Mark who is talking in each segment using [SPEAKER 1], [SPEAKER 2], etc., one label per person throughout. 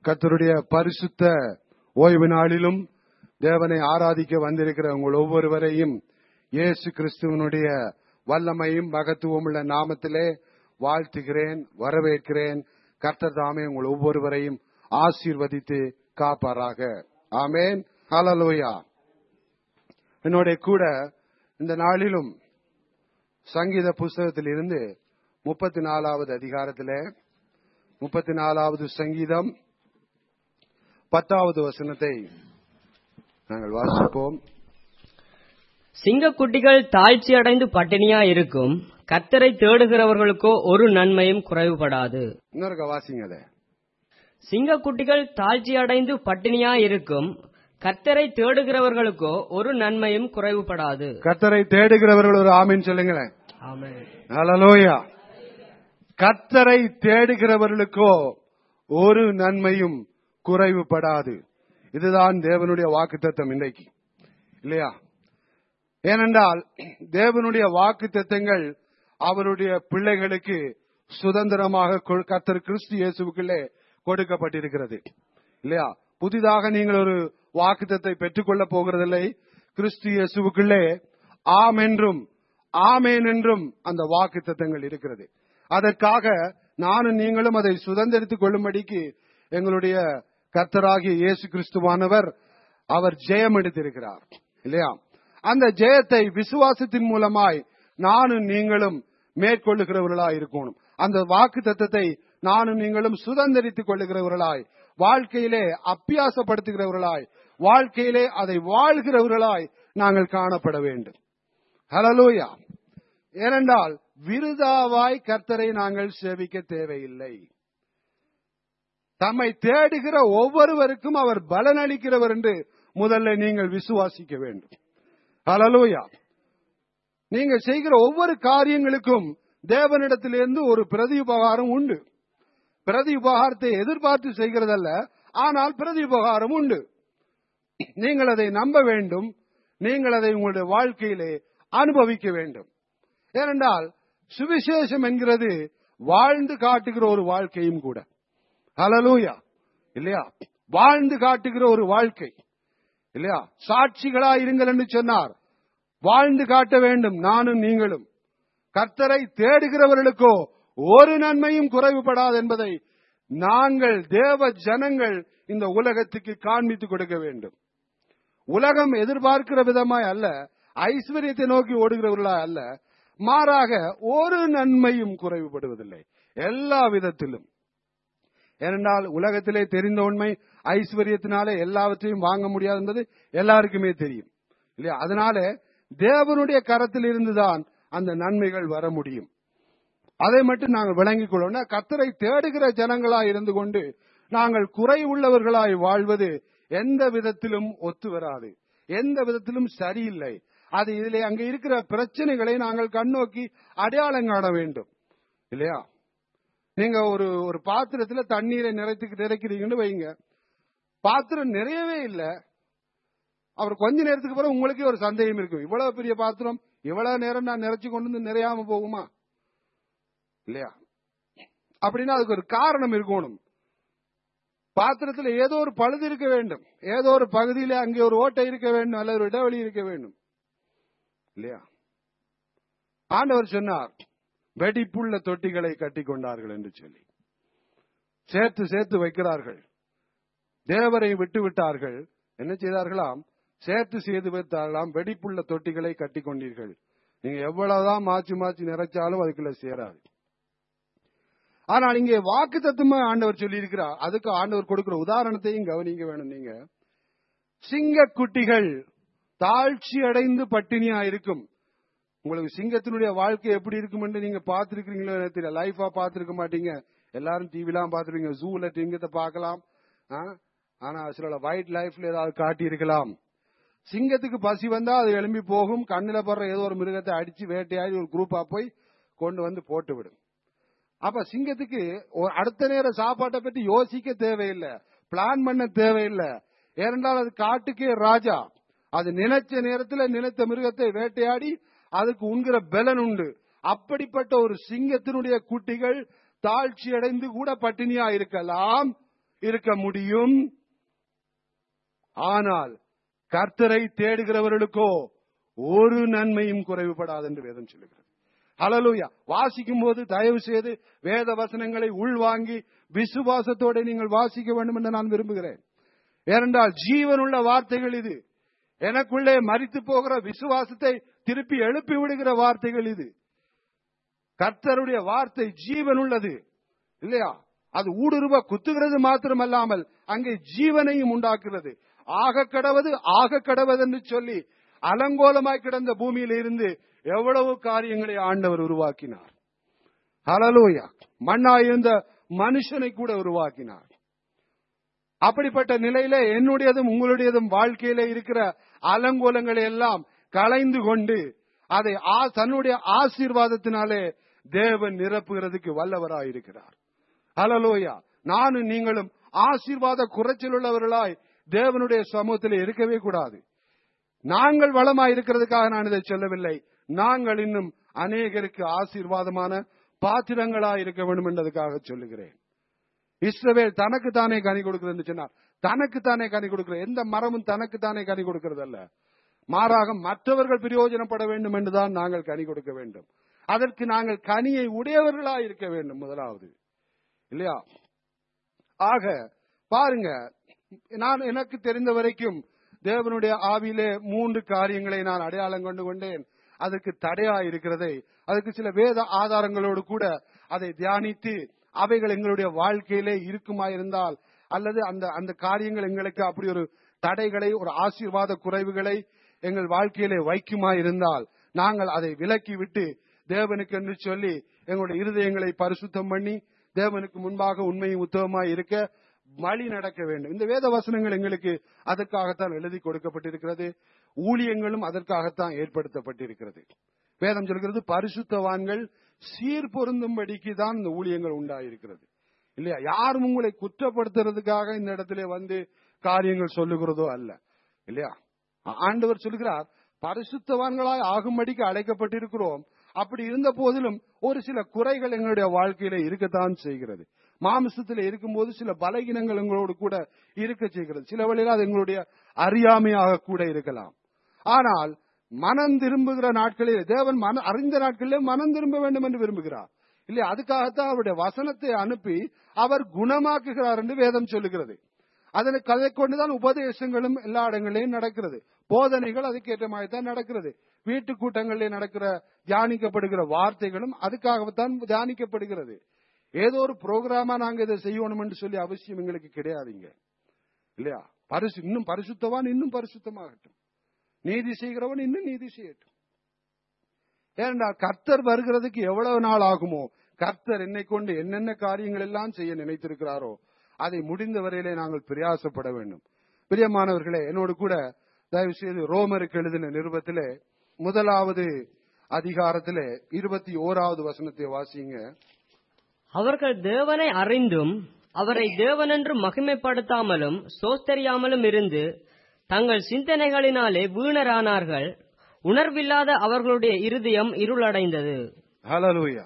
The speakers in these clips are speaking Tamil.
[SPEAKER 1] கர்த்தருடைய பரிசுத்த ஓய்வு நாளிலும் தேவனை ஆராதிக்க வந்திருக்கிற உங்கள் ஒவ்வொருவரையும் இயேசு கிறிஸ்துவனுடைய வல்லமையும் மகத்துவம் உள்ள நாமத்திலே வாழ்த்துகிறேன் வரவேற்கிறேன் கர்த்தர் தாமே உங்கள் ஒவ்வொருவரையும் ஆசீர்வதித்து காப்பாராக ஆமேன் ஹalleluya என்னோட கூட இந்த நாளிலும் சங்கீத புஸ்தகத்தில் இருந்து முப்பத்தி நாலாவது அதிகாரத்திலே முப்பத்தி நாலாவது சங்கீதம் பத்தாவது வசனத்தை நாங்கள் வாசிப்போம்
[SPEAKER 2] சிங்கக்குட்டிகள் தாழ்ச்சி அடைந்து பட்டினியா இருக்கும் கத்தரை தேடுகிறவர்களுக்கோ ஒரு நன்மையும் குறைவுபடாது
[SPEAKER 1] இன்னொருக்க வாசிங்க அதை
[SPEAKER 2] சிங்கக்குட்டிகள் தாழ்ச்சி அடைந்து பட்டினியா இருக்கும் கத்தரை தேடுகிறவர்களுக்கோ ஒரு நன்மையும் குறைவுபடாது
[SPEAKER 1] கர்த்தரை தேடுகிறவர்கள் ஒரு ஆமீன் சொல்லுங்களேன்
[SPEAKER 2] ஆமென்
[SPEAKER 1] ஹalleluya கர்த்தரை தேடுகிறவர்களுக்கோ ஒரு நன்மையும் குறைவுபடாது இதுதான் தேவனுடைய வாக்குத்தத்தம் இன்றைக்கு இல்லையா ஏனென்றால் தேவனுடைய வாக்குத்தத்தங்கள் அவருடைய பிள்ளைகளுக்கு சுதந்திரமாக கொ- கர்த்தர் கிறிஸ்து இயேசுவுக்குள்ளே கொடுக்கப்பட்டிருக்கிறது இல்லையா புதிதாக நீங்கள் ஒரு வாக்குத்தத்தை பெற்றுக்கொள்ளப் போகிறதில்லை கிறிஸ்து இயேசுவுக்குள்ளே ஆம் என்றும் ஆமேன் என்றும் அந்த வாக்குத்தத்தங்கள் இருக்கிறது அதற்காக நானும் நீங்களும் அதை சுதந்திரித்துக் கொள்ளும்படிக்கு எங்களுடைய கர்த்தராகிய இயேசு கிறிஸ்துவானவர் அவர் ஜெயம் எடுத்திருக்கிறார் இல்லையா அந்த ஜெயத்தை விசுவாசத்தின் மூலமாய் நானும் நீங்களும் மேற்கொள்ளுகிறவர்களாய் இருக்கணும் அந்த வாக்கு தத்தத்தை நானும் நீங்களும் சுதந்திரித்துக் கொள்ளுகிறவர்களாய் வாழ்க்கையிலே அப்பியாசப்படுத்துகிறவர்களாய் வாழ்க்கையிலே அதை வாழ்கிறவர்களாய் நாங்கள் காணப்பட வேண்டும் ஹலலூயா ஏனென்றால் விருதாவாய் கர்த்தரை நாங்கள் சேவிக்க தேவையில்லை தம்மை தேடுகிற ஒவ்வொருவருக்கும் அவர் பலனளிக்கிறவர் என்று முதல்ல நீங்கள் விசுவாசிக்க வேண்டும் ஹalleluya நீங்க செய்கிற ஒவ்வொரு காரியங்களுக்கும் தேவனிடத்திலிருந்து ஒரு பிரதி உபகாரம் உண்டு பிரதி உபகாரத்தை எதிர்பார்த்து செய்கிறதல்ல ஆனால் பிரதி உபகாரம் உண்டு நீங்கள் அதை நம்ப வேண்டும் நீங்கள் அதை உங்களுடைய வாழ்க்கையிலே அனுபவிக்க வேண்டும் ஏனென்றால் சுவிசேஷம் என்கிறது வாழ்ந்து காட்டுகிற ஒரு வாழ்க்கையும் கூட ஹalleluya இல்லையா வாழ்ந்து காட்டுகிற ஒரு வாழ்க்கை இல்லையா சாட்சிகளா இருங்கள் என்று சொன்னார் வாழ்ந்து காட்ட வேண்டும் நானும் நீங்களும் கர்த்தரை தேடுகிறவர்களுக்கோ ஒரு நன்மையும் குறைவுபடாது என்பதை நாங்கள் தேவ ஜனங்கள் இந்த உலகத்துக்கு காண்பித்துக் கொடுக்க வேண்டும் உலகம் எதிர்பார்க்கிற விதமாய் அல்ல ஐஸ்வர்யத்தை நோக்கி ஓடுகிறவர்களா அல்ல மாறாக ஒரு நன்மையும் குறைவுபடுவதில்லை எல்லா விதத்திலும் ஏனென்றால் உலகத்திலே தெரிந்த உண்மை ஐஸ்வர்யத்தினாலே எல்லாவற்றையும் வாங்க முடியாது என்பது எல்லாருக்குமே தெரியும் இல்லையா அதனால தேவனுடைய கரத்தில் இருந்துதான் அந்த நன்மைகள் வர முடியும் அதை மட்டும் நாங்கள் விளங்கிக் கொள்ளணும் கத்தரை தேடுகிற ஜனங்களாய் இருந்து கொண்டு நாங்கள் குறை உள்ளவர்களாய் வாழ்வது எந்த விதத்திலும் ஒத்து வராது எந்த விதத்திலும் சரியில்லை அது இதிலே அங்க இருக்கிற பிரச்சனைகளை நாங்கள் கண்ணோக்கி அடையாளம் காண வேண்டும் இல்லையா நீங்க ஒரு ஒரு பாத்திரத்துல தண்ணீரை நிறைத்து நிறைக்கிறீங்கன்னு வைங்க பாத்திரம் நிறையவே இல்லை அவர் கொஞ்ச நேரத்துக்கு பிறகு உங்களுக்கே ஒரு சந்தேகம் இருக்கும் இவ்வளவு பெரிய பாத்திரம் இவ்வளவு நேரம் நான் நிறைச்சு கொண்டு வந்து நிறையாம போகுமா இல்லையா அப்படின்னா அதுக்கு ஒரு காரணம் இருக்கணும் பாத்திரத்துல ஏதோ ஒரு பழுது இருக்க வேண்டும் ஏதோ ஒரு பகுதியில அங்கே ஒரு ஓட்டை இருக்க வேண்டும் அல்லது ஒரு இடைவெளி இருக்க வேண்டும் இல்லையா ஆண்டவர் சொன்னார் வெடிப்புள்ள தொட்டிகளை கட்டி கொண்டார்கள் என்று சொல்லி சேர்த்து சேர்த்து வைக்கிறார்கள் தேவரை விட்டு விட்டார்கள் என்ன செய்தார்களாம் சேர்த்து செய்து வைத்தார்களாம் வெடிப்புள்ள தொட்டிகளை கட்டி கொண்டீர்கள் நீங்க எவ்வளவுதான் மாற்றி மாற்றி நிறைச்சாலும் அதுக்குள்ள சேராது ஆனால் இங்கே வாக்கு தத்துவமா ஆண்டவர் சொல்லி இருக்கிறார் அதுக்கு ஆண்டவர் கொடுக்கிற உதாரணத்தையும் கவனிக்க வேணும் நீங்க சிங்க குட்டிகள் தாழ்ச்சி அடைந்து பட்டினியா இருக்கும் உங்களுக்கு சிங்கத்தினுடைய வாழ்க்கை எப்படி இருக்கும் என்று நீங்க பார்த்திருக்கீங்களோ எனக்கு தெரியல லைஃபா பார்த்திருக்க மாட்டீங்க எல்லாரும் டிவிலாம் பார்த்திருக்கீங்க ஜூல சிங்கத்தை பார்க்கலாம் ஆ? ஆனா சில வைல்ட் லைஃப்ல ஏதாவது காட்டி இருக்கலாம் சிங்கத்துக்கு பசி வந்தா அது எழும்பி போகும் கண்ணுல படுற ஏதோ ஒரு மிருகத்தை அடிச்சு வேட்டையாடி ஒரு குரூப்பா போய் கொண்டு வந்து போட்டு விடும் அப்ப சிங்கத்துக்கு ஒரு அடுத்த நேர சாப்பாட்டை பற்றி யோசிக்க தேவையில்லை பிளான் பண்ண தேவையில்லை ஏனென்றால் அது காட்டுக்கே ராஜா அது நினைச்ச நேரத்துல நினைத்த மிருகத்தை வேட்டையாடி அதுக்கு உண்கிற பலன் உண்டு அப்படிப்பட்ட ஒரு சிங்கத்தினுடைய குட்டிகள் தாழ்ச்சி அடைந்து கூட பட்டினியா இருக்கலாம் இருக்க முடியும் ஆனால் கர்த்தரை தேடுகிறவர்களுக்கோ ஒரு நன்மையும் குறைவுபடாது என்று வேதம் சொல்லுகிறது ஹalleluya வாசிக்கும் போது தயவு செய்து வேத வசனங்களை உள்வாங்கி விசுவாசத்தோட நீங்கள் வாசிக்க வேண்டும் என்று நான் விரும்புகிறேன் ஏனென்றால் ஜீவனுள்ள வார்த்தைகள் இது எனக்குள்ளே மரித்து போகிற விசுவாசத்தை திருப்பி எழுப்பி விடுகிற வார்த்தைகள் இது கர்த்தருடைய வார்த்தை ஜீவன் உள்ளது இல்லையா அது ஊடுருவ குத்துகிறது மாத்திரமல்லாமல் அங்கே ஜீவனையும் உண்டாக்குகிறது ஆக கடவது ஆக கடவது என்று சொல்லி அலங்கோலமாய் கிடந்த பூமியில இருந்து எவ்வளவு காரியங்களை ஆண்டவர் உருவாக்கினார் ஹலலூயா மண்ணா இருந்த மனுஷனை கூட உருவாக்கினார் அப்படிப்பட்ட நிலையில என்னுடையதும் உங்களுடையதும் வாழ்க்கையில இருக்கிற அலங்கோலங்களை எல்லாம் களைந்து கொண்டு அதை ஆ- தன்னுடைய ஆசீர்வாதத்தினாலே தேவன் நிரப்புகிறதுக்கு வல்லவராயிருக்கிறார் ஹalleluya நானும் நீங்களும் ஆசீர்வாத குறைச்சல் உள்ளவர்களாய் தேவனுடைய சமூகத்தில் இருக்கவே கூடாது நாங்கள் வளமாய் இருக்கிறதுக்காக நான் இதை சொல்லவில்லை நாங்கள் இன்னும் அநேகருக்கு ஆசீர்வாதமான பாத்திரங்களாய் இருக்க வேண்டும் என்பதற்காக சொல்லுகிறேன் இஸ்ரவேல் தனக்கு தானே கனி கொடுக்கிறது சொன்னார் தனக்கு தானே கனி கொடுக்கிற எந்த மரமும் தனக்கு தானே கனி கொடுக்கிறது அல்ல மாறாக மற்றவர்கள் பிரயோஜனப்பட வேண்டும் என்றுதான் நாங்கள் கனி கொடுக்க வேண்டும் அதற்கு நாங்கள் கனியை உடையவர்களாய் இருக்க வேண்டும் முதலாவது இல்லையா ஆக பாருங்க நான் எனக்கு தெரிந்த வரைக்கும் தேவனுடைய ஆவியிலே மூன்று காரியங்களை நான் அடையாளம் கண்டு கொண்டேன் அதற்கு தடையா இருக்கிறதை அதுக்கு சில வேத ஆதாரங்களோடு கூட அதை தியானித்து அவைகள் எங்களுடைய வாழ்க்கையிலே இருக்குமா இருந்தால் அல்லது அந்த அந்த காரியங்கள் எங்களுக்கு அப்படி ஒரு தடைகளை ஒரு ஆசீர்வாத குறைவுகளை எங்கள் வாழ்க்கையிலே வைக்குமா இருந்தால் நாங்கள் அதை விலக்கி விட்டு தேவனுக்கு என்று சொல்லி எங்களுடைய இருதயங்களை பரிசுத்தம் பண்ணி தேவனுக்கு முன்பாக உண்மையும் உத்தவமாய் இருக்க வழி நடக்க வேண்டும் இந்த வேத வசனங்கள் எங்களுக்கு அதற்காகத்தான் எழுதி கொடுக்கப்பட்டிருக்கிறது ஊழியங்களும் அதற்காகத்தான் ஏற்படுத்தப்பட்டிருக்கிறது வேதம் சொல்கிறது பரிசுத்தவான்கள் சீர் பொருந்தும்படிக்கு தான் இந்த ஊழியங்கள் உண்டாயிருக்கிறது இல்லையா யாரும் உங்களை குற்றப்படுத்துறதுக்காக இந்த இடத்துல வந்து காரியங்கள் சொல்லுகிறதோ அல்ல இல்லையா ஆண்டவர் சொல்கிறார் பரிசுத்தவான்களாய் ஆகும்படிக்கு அழைக்கப்பட்டிருக்கிறோம் அப்படி இருந்த போதிலும் ஒரு சில குறைகள் எங்களுடைய வாழ்க்கையில இருக்கத்தான் செய்கிறது மாமிசத்தில் இருக்கும்போது சில பலகீனங்கள் எங்களோடு கூட இருக்க செய்கிறது சில வழியில் அது எங்களுடைய அறியாமையாக கூட இருக்கலாம் ஆனால் மனம் திரும்புகிற நாட்களில் தேவன் மன அறிந்த நாட்களிலே மனம் திரும்ப வேண்டும் என்று விரும்புகிறார் இல்லை அதுக்காகத்தான் அவருடைய வசனத்தை அனுப்பி அவர் குணமாக்குகிறார் என்று வேதம் சொல்லுகிறது அதனை கதை கொண்டுதான் உபதேசங்களும் எல்லா இடங்களிலும் நடக்கிறது போதனைகள் அதுக்கேற்ற மாதிரி தான் நடக்கிறது வீட்டு கூட்டங்களிலே நடக்கிற தியானிக்கப்படுகிற வார்த்தைகளும் அதுக்காகத்தான் தியானிக்கப்படுகிறது ஏதோ ஒரு புரோகிராமா நாங்க இதை செய்யணும் என்று சொல்லி அவசியம் எங்களுக்கு கிடையாதுங்க இல்லையா பரிசு இன்னும் பரிசுத்தவான் இன்னும் பரிசுத்தமாகட்டும் நீதி செய்கிறவன் இன்னும் நீதி செய்யட்டும் ஏனென்றா கர்த்தர் வருகிறதுக்கு எவ்வளவு நாள் ஆகுமோ கர்த்தர் என்னை கொண்டு என்னென்ன காரியங்கள் எல்லாம் செய்ய நினைத்திருக்கிறாரோ அதை முடிந்த வரையிலே நாங்கள் பிரயாசப்பட வேண்டும் பிரியமானவர்களே என்னோடு கூட தயவு செய்து ரோமருக்கு எழுதின நிருபத்திலே முதலாவது அதிகாரத்திலே இருபத்தி ஓராவது வசனத்தை வாசிங்க
[SPEAKER 2] அவர்கள் தேவனை அறிந்தும் அவரை தேவனென்று மகிமைப்படுத்தாமலும் சோஸ்தரியாமலும் இருந்து தங்கள் சிந்தனைகளினாலே வீணரானார்கள் உணர்வில்லாத அவர்களுடைய இருதயம் இருளடைந்தது
[SPEAKER 1] ஹalleluya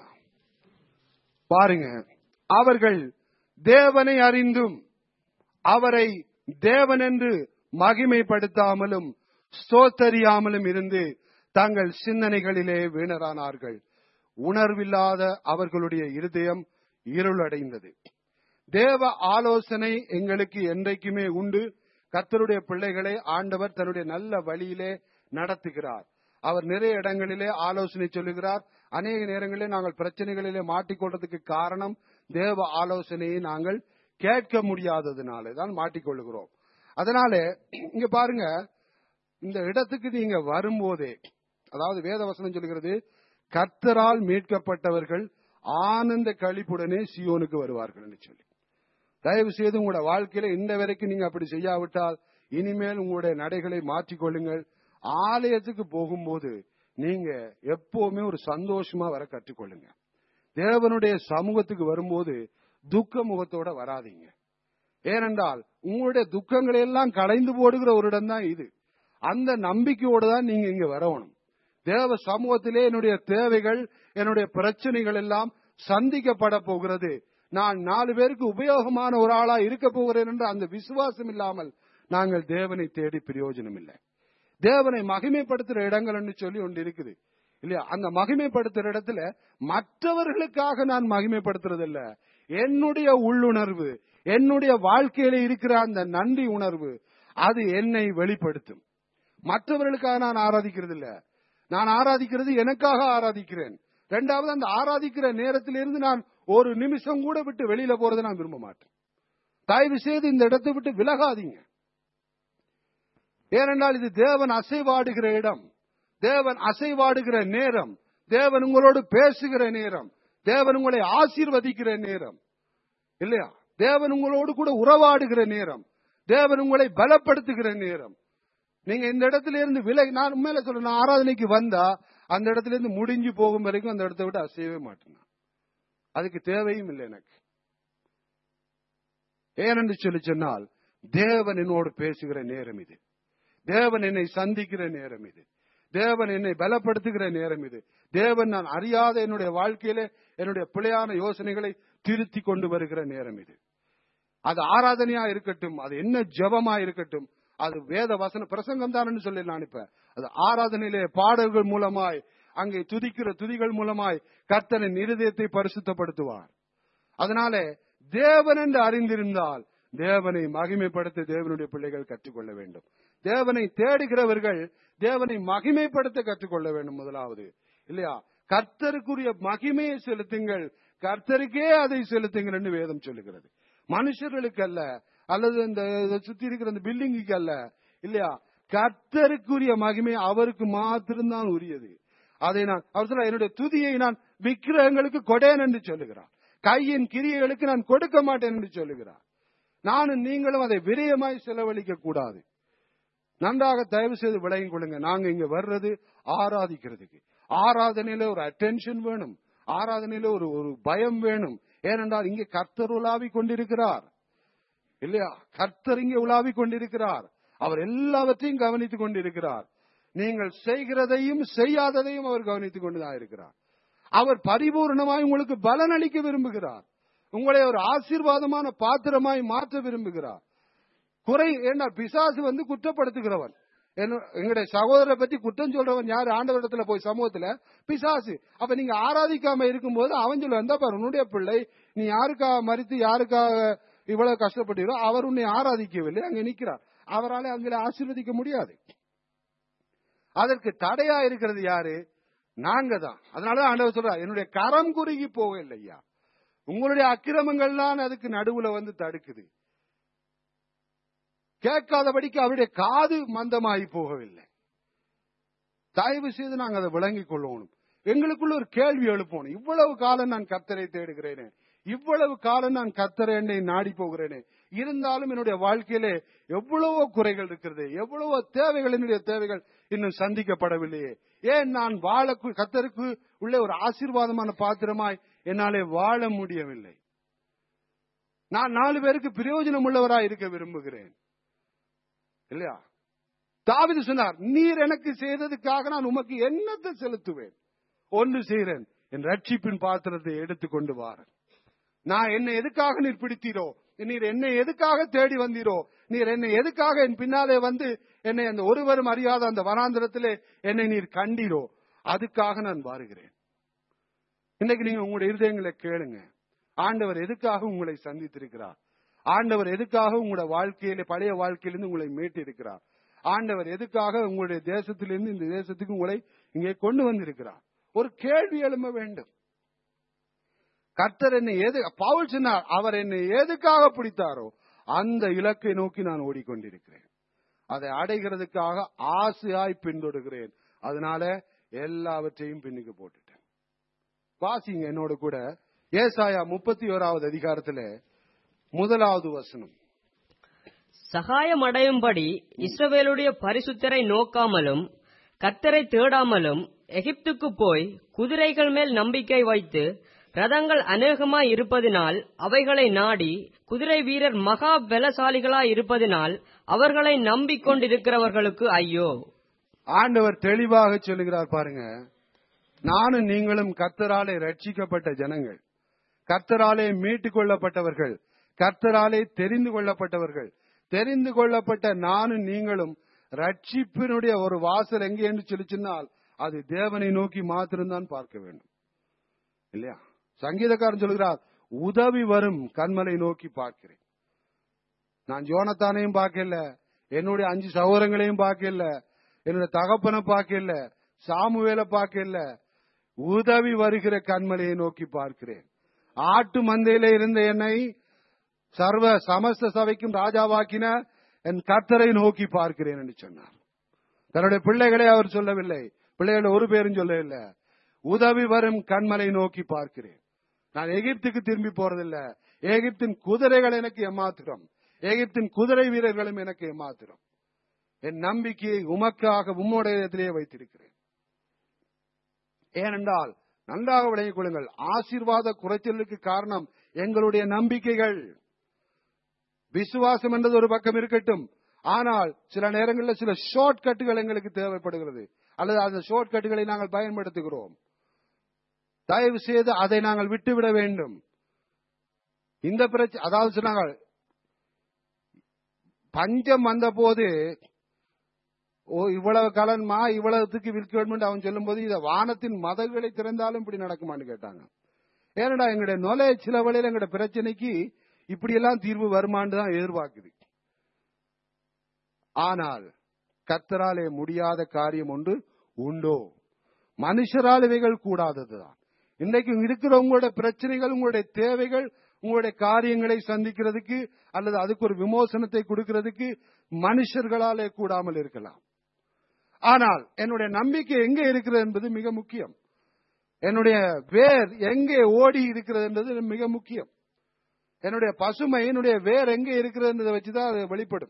[SPEAKER 1] பாருங்க அவர்கள் தேவனை அறிந்தும் அவரை தேவனென்று மகிமைப்படுத்தாமலும் ஸ்தோத்தரியாமலும் இருந்து தங்கள் சிந்தனைகளிலே வீணரானார்கள் உணர்வில்லாத அவர்களுடைய இருதயம் இருளடைந்தது தேவ ஆலோசனை எங்களுக்கு என்றைக்குமே உண்டு கர்த்தருடைய பிள்ளைகளை ஆண்டவர் தன்னுடைய நல்ல வழியிலே நடத்துகிறார் அவர் நிறைய இடங்களிலே ஆலோசனை சொல்லுகிறார் அநேக நேரங்களிலே நாங்கள் பிரச்சனைகளிலே மாட்டிக்கொள்றதுக்கு காரணம் தேவ ஆலோசனையை நாங்கள் கேட்க முடியாததுனாலே தான் மாட்டிக்கொள்ளுகிறோம் அதனால இங்க பாருங்க இந்த இடத்துக்கு நீங்க வரும்போதே அதாவது வேதவசனம் சொல்லுகிறது கர்த்தரால் மீட்கப்பட்டவர்கள் ஆனந்த கழிப்புடனே சியோனுக்கு வருவார்கள் என்று சொல்லி தயவு செய்து உங்களோட வாழ்க்கையில இந்த வரைக்கும் நீங்க அப்படி செய்யாவிட்டால் இனிமேல் உங்களுடைய நடைகளை மாற்றிக்கொள்ளுங்கள் ஆலயத்துக்கு போகும்போது நீங்க எப்பவுமே ஒரு சந்தோஷமா வர கற்றுக்கொள்ளுங்க தேவனுடைய சமூகத்துக்கு வரும்போது துக்க முகத்தோட வராதீங்க ஏனென்றால் உங்களுடைய துக்கங்களை எல்லாம் களைந்து போடுகிற ஒரு இடம் தான் இது அந்த நம்பிக்கையோட தான் நீங்க இங்க வரணும் தேவ சமூகத்திலே என்னுடைய தேவைகள் என்னுடைய பிரச்சனைகள் எல்லாம் சந்திக்கப்பட போகிறது நான் நாலு பேருக்கு உபயோகமான ஒரு ஆளா இருக்க போகிறேன் என்ற அந்த விசுவாசம் இல்லாமல் நாங்கள் தேவனை தேடி பிரயோஜனம் இல்லை தேவனை மகிமைப்படுத்துற இடங்கள்னு சொல்லி ஒன்று இருக்குது இல்லையா அந்த மகிமைப்படுத்துற இடத்துல மற்றவர்களுக்காக நான் மகிமைப்படுத்துறது இல்ல என்னுடைய உள்ளுணர்வு என்னுடைய வாழ்க்கையில இருக்கிற அந்த நன்றி உணர்வு அது என்னை வெளிப்படுத்தும் மற்றவர்களுக்காக நான் ஆராதிக்கிறது இல்ல நான் ஆராதிக்கிறது எனக்காக ஆராதிக்கிறேன் ரெண்டாவது அந்த ஆராதிக்கிற நேரத்திலிருந்து நான் ஒரு நிமிஷம் கூட விட்டு வெளியில போறதை நான் விரும்ப மாட்டேன் தயவு செய்து இந்த இடத்தை விட்டு விலகாதீங்க ஏனென்றால் இது தேவன் அசைவாடுகிற இடம் தேவன் அசைவாடுகிற நேரம் தேவன் உங்களோடு பேசுகிற நேரம் தேவன் உங்களை ஆசீர்வதிக்கிற நேரம் இல்லையா தேவன் உங்களோடு கூட உறவாடுகிற நேரம் தேவன் உங்களை பலப்படுத்துகிற நேரம் நீங்க இந்த இடத்துல இருந்து விலை நான் உண்மையில சொல்றேன் நான் ஆராதனைக்கு வந்தா அந்த இடத்துல இருந்து முடிஞ்சு போகும் வரைக்கும் அந்த இடத்தை விட்டு அசையவே மாட்டேன் நான். அதுக்கு தேவையும் இல்லை எனக்கு ஏனென்று சொல்லி சொன்னால் தேவன் என்னோடு பேசுகிற நேரம் இது தேவன் என்னை சந்திக்கிற நேரம் இது தேவன் என்னை பலப்படுத்துகிற நேரம் இது தேவன் நான் அறியாத என்னுடைய வாழ்க்கையில என்னுடைய பிழையான யோசனைகளை திருத்தி கொண்டு வருகிற நேரம் இது அது ஆராதனையா இருக்கட்டும் அது என்ன ஜெபமா இருக்கட்டும் அது வேத வசன பிரசங்கம் தான் சொல்லி நான் இப்ப அது ஆராதனையிலே பாடல்கள் மூலமாய் அங்கே துதிக்கிற துதிகள் மூலமாய் கர்த்தனின் இருதயத்தை பரிசுத்தப்படுத்துவார் அதனால தேவன் என்று அறிந்திருந்தால் தேவனை மகிமைப்படுத்த தேவனுடைய பிள்ளைகள் கற்றுக்கொள்ள வேண்டும் தேவனை தேடுகிறவர்கள் தேவனை மகிமைப்படுத்த கற்றுக்கொள்ள வேண்டும் முதலாவது இல்லையா கர்த்தருக்குரிய மகிமையை செலுத்துங்கள் கர்த்தருக்கே அதை செலுத்துங்கள் என்று வேதம் சொல்லுகிறது மனுஷர்களுக்கு அல்ல அல்லது இந்த இதை சுத்தி இருக்கிற இந்த பில்டிங்குக்கு அல்ல இல்லையா கர்த்தருக்குரிய மகிமை அவருக்கு மாத்திரம்தான் உரியது அதை நான் அவர் சொல்ல என்னுடைய துதியை நான் விக்கிரகங்களுக்கு கொடேன் என்று சொல்லுகிறார் கையின் கிரியைகளுக்கு நான் கொடுக்க மாட்டேன் என்று சொல்லுகிறார் நானும் நீங்களும் அதை விரயமாய் செலவழிக்க கூடாது நன்றாக தயவு செய்து விளங்கிக் கொள்ளுங்க நாங்க இங்க வர்றது ஆராதிக்கிறதுக்கு ஆராதனையில ஒரு அட்டென்ஷன் வேணும் ஆராதனையில ஒரு ஒரு பயம் வேணும் ஏனென்றால் இங்கே கர்த்தர் உலாவி கொண்டிருக்கிறார் இல்லையா கர்த்தர் இங்கே உலாவி கொண்டிருக்கிறார் அவர் எல்லாவற்றையும் கவனித்துக் கொண்டிருக்கிறார் நீங்கள் செய்கிறதையும் செய்யாததையும் அவர் கவனித்துக் கொண்டுதான் இருக்கிறார் அவர் பரிபூர்ணமாய் உங்களுக்கு பலன் அளிக்க விரும்புகிறார் உங்களை ஒரு ஆசீர்வாதமான பாத்திரமாய் மாற்ற விரும்புகிறார் குறை ஏன்னா பிசாசு வந்து குற்றப்படுத்துகிறவன் என்ன- எங்களுடைய சகோதரரை பத்தி குற்றம் சொல்றவன் யாரு ஆண்டவரிடத்துல போய் சமூகத்துல பிசாசு அப்ப நீங்க ஆராதிக்காம இருக்கும்போது அவன் சொல்ல வந்தா பாரு உன்னுடைய பிள்ளை நீ யாருக்காக மறித்து யாருக்காக இவ்வளவு கஷ்டப்பட்டீரோ அவர் உன்னை ஆராதிக்கவில்லை அங்க நிக்கிறார் அவரால் அவங்களை ஆசீர்வதிக்க முடியாது அதற்கு தடையா இருக்கிறது யாரு நாங்க தான் அதனாலதான் ஆண்டவர் சொல்றார் என்னுடைய கரம் குறுகி போகவில்லை ஐயா உங்களுடைய அக்கிரமங்கள்லாம் அதுக்கு நடுவுல வந்து தடுக்குது கேட்காதபடிக்கு அவருடைய காது மந்தமாகி போகவில்லை தயவு செய்து நாங்கள் அதை விளங்கிக் கொள்ளணும் எங்களுக்குள்ள ஒரு கேள்வி எழுப்பணும் இவ்வளவு காலம் நான் கர்த்தரை தேடுகிறேனே இவ்வளவு காலம் நான் கர்த்தரை என்னை நாடி போகிறேனே இருந்தாலும் என்னுடைய வாழ்க்கையிலே எவ்வளவோ குறைகள் இருக்கிறது எவ்வளவோ தேவைகள் என்னுடைய தேவைகள் இன்னும் சந்திக்கப்படவில்லையே ஏன் நான் வாழ கர்த்தருக்கு உள்ள ஒரு ஆசீர்வாதமான பாத்திரமாய் என்னாலே வாழ முடியவில்லை நான் நாலு பேருக்கு பிரயோஜனம் உள்ளவராய் இருக்க விரும்புகிறேன் இல்லையா தாவிது சொன்னார் நீர் எனக்கு செய்ததுக்காக நான் உமக்கு என்னத்தை செலுத்துவேன் ஒன்று செய்கிறேன் என் ரட்சிப்பின் பாத்திரத்தை எடுத்து கொண்டு வாரேன் நான் என்னை எதுக்காக நீர் பிடித்தீரோ நீர் என்னை எதுக்காக தேடி வந்தீரோ நீர் என்னை எதுக்காக என் பின்னாலே வந்து என்னை அந்த ஒருவரும் அறியாத அந்த வனாந்திரத்திலே என்னை நீர் கண்டீரோ அதுக்காக நான் வாருகிறேன் இன்னைக்கு நீங்க உங்களுடைய இருதயங்களை கேளுங்க ஆண்டவர் எதுக்காக உங்களை சந்தித்திருக்கிறார் ஆண்டவர் எதுக்காக உங்களுடைய வாழ்க்கையில பழைய வாழ்க்கையிலிருந்து உங்களை மீட்டிருக்கிறார் ஆண்டவர் எதுக்காக உங்களுடைய தேசத்திலிருந்து இந்த தேசத்துக்கு உங்களை இங்கே கொண்டு வந்திருக்கிறார் ஒரு கேள்வி எழும்ப வேண்டும் கர்த்தர் என்னை எது பவுல் சொன்னார் அவர் என்னை எதுக்காக பிடித்தாரோ அந்த இலக்கை நோக்கி நான் ஓடிக்கொண்டிருக்கிறேன் அதை அடைகிறதுக்காக ஆசையாய் பின்தொடுகிறேன் அதனால எல்லாவற்றையும் பின்னுக்கு போட்டுட்டேன் வாசிங்க என்னோட கூட ஏசாயா முப்பத்தி ஓராவது அதிகாரத்துல முதலாவது வசனம்
[SPEAKER 2] சகாயம் அடையும்படி இஸ்ரவேலுடைய பரிசுத்தரை நோக்காமலும் கர்த்தரை தேடாமலும் எகிப்துக்கு போய் குதிரைகள் மேல் நம்பிக்கை வைத்து ரதங்கள் அநேகமாய் இருப்பதினால் அவைகளை நாடி குதிரை வீரர் மகா பலசாலிகளாய் இருப்பதினால் அவர்களை நம்பிக்கொண்டிருக்கிறவர்களுக்கு ஐயோ
[SPEAKER 1] ஆண்டவர் தெளிவாக சொல்லுகிறார் பாருங்க நானும் நீங்களும் கத்தராலே ரட்சிக்கப்பட்ட ஜனங்கள் கர்த்தராலே மீட்டுக் கொள்ளப்பட்டவர்கள் கர்த்தராலே தெரிந்து கொள்ளப்பட்டவர்கள் தெரிந்து கொள்ளப்பட்ட நானும் நீங்களும் ரட்சிப்பினுடைய ஒரு வாசல் எங்கே என்று சொல்லி சொன்னால் அது தேவனை நோக்கி மாத்திரம்தான் பார்க்க வேண்டும் இல்லையா சங்கீதக்காரன் சொல்கிறார் உதவி வரும் கண்மலை நோக்கி பார்க்கிறேன் நான் ஜோனத்தானையும் பார்க்கல என்னுடைய அஞ்சு சகோதரங்களையும் பார்க்கல என்னுடைய தகப்பனை பார்க்கல சாமுவேலை பார்க்கல உதவி வருகிற கண்மலையை நோக்கி பார்க்கிறேன் ஆட்டு மந்தையில இருந்த என்னை சர்வ சமஸ்த சபைக்கும் ராஜாவாக்கின என் கர்த்தரை நோக்கி பார்க்கிறேன் என்று சொன்னார் தன்னுடைய பிள்ளைகளை அவர் சொல்லவில்லை பிள்ளைகளை ஒரு பேரும் சொல்லவில்லை உதவி வரும் கண்மலை நோக்கி பார்க்கிறேன் நான் எகிப்துக்கு திரும்பி போறதில்ல எகிப்தின் குதிரைகள் எனக்கு ஏமாத்திரம் எகிப்தின் குதிரை வீரர்களும் எனக்கு ஏமாத்திரம் என் நம்பிக்கையை உமக்காக உம்முடையத்திலே வைத்திருக்கிறேன் ஏனென்றால் நன்றாக விளங்கிக் கொள்ளுங்கள் ஆசீர்வாத குறைச்சலுக்கு காரணம் எங்களுடைய நம்பிக்கைகள் விசுவாசம் என்றது ஒரு பக்கம் இருக்கட்டும் ஆனால் சில நேரங்களில் சில ஷார்ட் கட்டுகள் எங்களுக்கு தேவைப்படுகிறது அல்லது அந்த ஷார்ட் கட்டுகளை நாங்கள் பயன்படுத்துகிறோம் தயவு செய்து அதை நாங்கள் விட்டுவிட வேண்டும் இந்த பிரச்சனை அதாவது சொன்னாங்க பஞ்சம் வந்த போது ஓ இவ்வளவு கலன்மா இவ்வளவுக்கு விற்க வேண்டும் அவன் சொல்லும் போது இத வானத்தின் மதல்களை திறந்தாலும் இப்படி நடக்குமான்னு கேட்டாங்க ஏனடா எங்களுடைய நொலை சில வழியில எங்களுடைய பிரச்சனைக்கு இப்படி எல்லாம் தீர்வு வருமான்னு தான் எதிர்பார்க்குது ஆனால் கத்தராலே முடியாத காரியம் ஒன்று உண்டோ மனுஷரால் இவைகள் கூடாததுதான் இன்றைக்கு இருக்கிற உங்களுடைய பிரச்சனைகள் உங்களுடைய தேவைகள் உங்களுடைய காரியங்களை சந்திக்கிறதுக்கு அல்லது அதுக்கு ஒரு விமோசனத்தை கொடுக்கிறதுக்கு மனுஷர்களாலே கூடாமல் இருக்கலாம் ஆனால் என்னுடைய நம்பிக்கை எங்கே இருக்கிறது என்பது மிக முக்கியம் என்னுடைய வேர் எங்கே ஓடி இருக்கிறது என்பது மிக முக்கியம் என்னுடைய பசுமை என்னுடைய வேர் எங்கே இருக்கிறது என்பதை வச்சுதான் அது வெளிப்படும்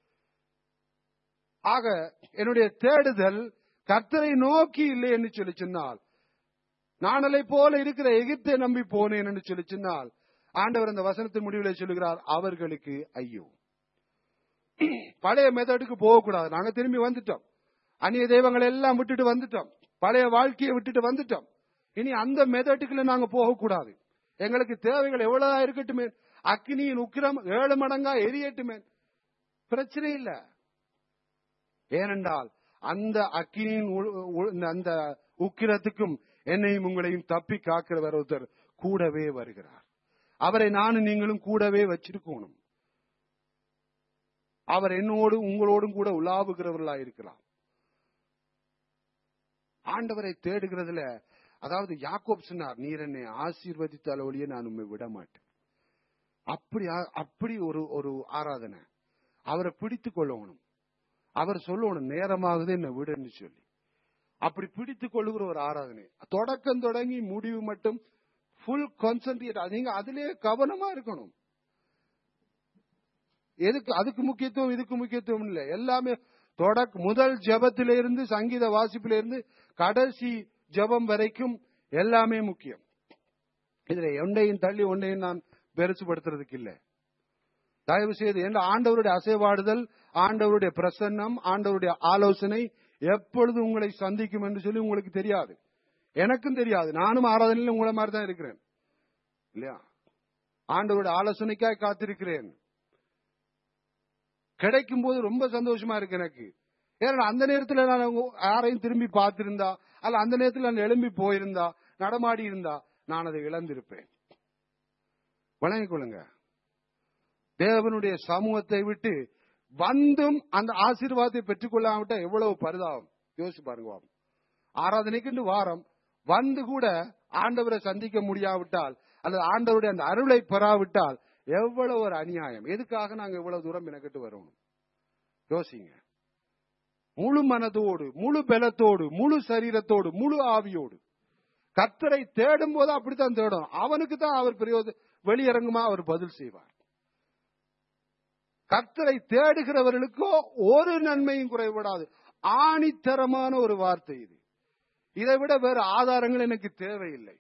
[SPEAKER 1] ஆக என்னுடைய தேடுதல் கர்த்தரை நோக்கி இல்லை என்று சொல்லி சொன்னால் நானலை போல இருக்கிற எகிப்தை நம்பி போனேன் என்று சொல்லி சொன்னால் ஆண்டவர் அந்த வசனத்தின் முடிவில் சொல்லுகிறார் அவர்களுக்கு ஐயோ பழைய மெத்தடுக்கு போகக்கூடாது நாங்க திரும்பி வந்துட்டோம் அந்நிய தெய்வங்களை எல்லாம் விட்டுட்டு வந்துட்டோம் பழைய வாழ்க்கையை விட்டுட்டு வந்துட்டோம் இனி அந்த மெத்தடுக்குள்ள நாங்க போகக்கூடாது எங்களுக்கு தேவைகள் எவ்வளவா இருக்கட்டுமே அக்னியின் உக்கிரம் ஏழு மடங்கா எரியட்டுமே பிரச்சனை இல்ல ஏனென்றால் அந்த அக்கினியின் உ- உ- அந்த உக்கிரத்துக்கும் என்னையும் உங்களையும் தப்பி காக்கிறவர் ஒருத்தர் கூடவே வருகிறார் அவரை நானும் நீங்களும் கூடவே வச்சிருக்கணும் அவர் என்னோடு உங்களோடும் கூட உலாவுகிறவர்களா இருக்கலாம் ஆண்டவரை தேடுகிறதுல அதாவது யாக்கோப் சொன்னார் நீர் என்னை ஆசீர்வதித்தால் ஒழிய நான் உண்மை விட மாட்டேன் அப்படி ஆ- அப்படி ஒரு ஒரு ஆராதனை அவரை பிடித்து கொள்ளணும் அவர் சொல்லணும் நேரமாகுது என்ன விடுன்னு சொல்லி அப்படி பிடித்துக் கொள்ளுகிற ஒரு ஆராதனை தொடக்கம் தொடங்கி முடிவு மட்டும் ஃபுல் கான்சென்ட்ரேட் நீங்க அதிலே கவனமா இருக்கணும் எதுக்கு அதுக்கு முக்கியத்துவம் இதுக்கு முக்கியத்துவம் இல்லை எல்லாமே தொடக்க முதல் ஜெபத்தில இருந்து சங்கீத வாசிப்பில இருந்து கடைசி ஜெபம் வரைக்கும் எல்லாமே முக்கியம் இதுல ஒன்றையும் தள்ளி ஒன்றையும் நான் பெருசுபடுத்துறதுக்கு இல்லை தயவு செய்து என்ற ஆண்டவருடைய அசைவாடுதல் ஆண்டவருடைய பிரசன்னம் ஆண்டவருடைய ஆலோசனை எப்பொழுது உங்களை சந்திக்கும் என்று சொல்லி உங்களுக்கு தெரியாது எனக்கும் தெரியாது நானும் ஆராதனையில் உங்களை மாதிரி தான் இருக்கிறேன் இல்லையா ஆண்டவருடைய ஆலோசனைக்காய் காத்திருக்கிறேன் கிடைக்கும் போது ரொம்ப சந்தோஷமா இருக்கு எனக்கு ஏன்னா அந்த நேரத்தில் நான் உங்க- யாரையும் திரும்பி பார்த்திருந்தா அல்ல அந்த நேரத்தில் நான் எழும்பி போயிருந்தா நடமாடி இருந்தா நான் அதை இழந்திருப்பேன் வணங்கிக் கொள்ளுங்க தேவனுடைய சமூகத்தை விட்டு வந்தும் அந்த ஆசீர்வாதத்தை பெற்றுக்கொள்ளாமட்டா எவ்வளவு பரிதாபம் யோசிச்சு பாருங்க பாப்போம். ஆராதனைக்கு வாரம் வந்து கூட ஆண்டவரை சந்திக்க முடியாவிட்டால் அல்லது ஆண்டவருடைய அந்த அருளை பெறாவிட்டால் எவ்வளவு ஒரு அநியாயம் எதுக்காக நாங்க இவ்வளவு தூரம் மெனக்கெட்டு வரணும் யோசிங்க முழு மனதோடு முழு பலத்தோடு முழு சரீரத்தோடு முழு ஆவியோடு கர்த்தரை தேடும் போது அப்படித்தான் தேடும் அவனுக்கு தான் அவர் பிரயோஜ வெளியரங்குமா அவர் பதில் செய்வார் கர்த்தரை தேடுகிறவர்களுக்கோ ஒரு நன்மையும் குறைபடாது ஆணித்தரமான ஒரு வார்த்தை இது இதை விட வேறு ஆதாரங்கள் எனக்கு தேவையில்லை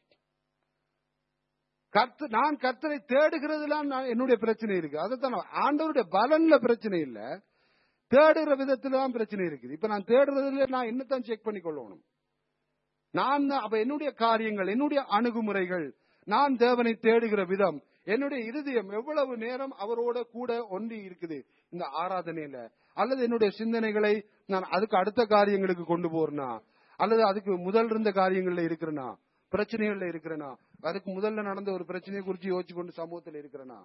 [SPEAKER 1] கர்த்த நான் கர்த்தரை தேடுகிறதுலாம் நான் என்னுடைய பிரச்சனை இருக்கு அதைத்தான் நான் ஆண்டவருடைய பலன்ல பிரச்சனை இல்ல தேடுகிற விதத்துல தான் பிரச்சனை இருக்குது இப்ப நான் தேடுறதுல நான் என்னத்தான் செக் பண்ணி கொள்ளணும் நான் தான் அப்ப என்னுடைய காரியங்கள் என்னுடைய அணுகுமுறைகள் நான் தேவனை தேடுகிற விதம் என்னுடைய இருதயம் எவ்வளவு நேரம் அவரோட கூட ஒன்றி இருக்குது இந்த ஆராதனையில அல்லது என்னுடைய சிந்தனைகளை நான் அதுக்கு அடுத்த காரியங்களுக்கு கொண்டு போறேனா அல்லது அதுக்கு முதல் இருந்த காரியங்கள்ல இருக்கிறேனா பிரச்சனைகள்ல இருக்கிறேனா அதுக்கு முதல்ல நடந்த ஒரு பிரச்சனையை குறித்து யோசிச்சு கொண்டு சமூகத்துல இருக்கிறேனா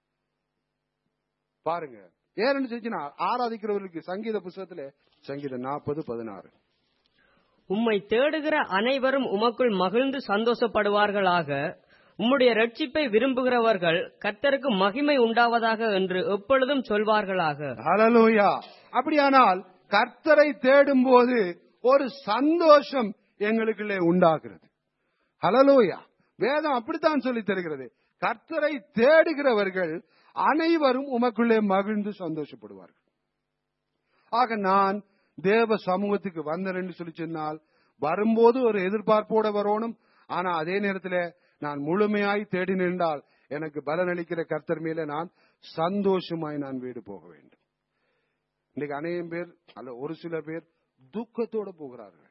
[SPEAKER 1] பாருங்க ஏன்னு சொல்லிச்சுன்னா ஆராதிக்கிறவர்களுக்கு சங்கீத புஸ்தகத்துல சங்கீதம் நாற்பது பதினாறு
[SPEAKER 2] உம்மை தேடுகிற அனைவரும் உமக்குள் மகிழ்ந்து சந்தோஷப்படுவார்களாக உம்முடைய ரட்சிப்பை விரும்புகிறவர்கள் கர்த்தருக்கு மகிமை உண்டாவதாக என்று எப்பொழுதும் சொல்வார்களாக
[SPEAKER 1] ஹalleluya அப்படியானால் கர்த்தரை தேடும் போது ஒரு சந்தோஷம் எங்களுக்குள்ளே உண்டாகிறது ஹalleluya வேதம் அப்படித்தான் சொல்லி தருகிறது கர்த்தரை தேடுகிறவர்கள் அனைவரும் உமக்குள்ளே மகிழ்ந்து சந்தோஷப்படுவார்கள் ஆக நான் தேவ சமூகத்துக்கு வந்தேன் என்று சொல்லி சொன்னால் வரும்போது ஒரு எதிர்பார்ப்போட வரணும் ஆனா அதே நேரத்தில் நான் முழுமையாய் தேடி நின்றால் எனக்கு பலனளிக்கிற கர்த்தர் மேல நான் சந்தோஷமாய் நான் வீடு போக வேண்டும் இன்னைக்கு அநேகம் பேர் அல்ல ஒரு சில பேர் துக்கத்தோட போகிறார்கள்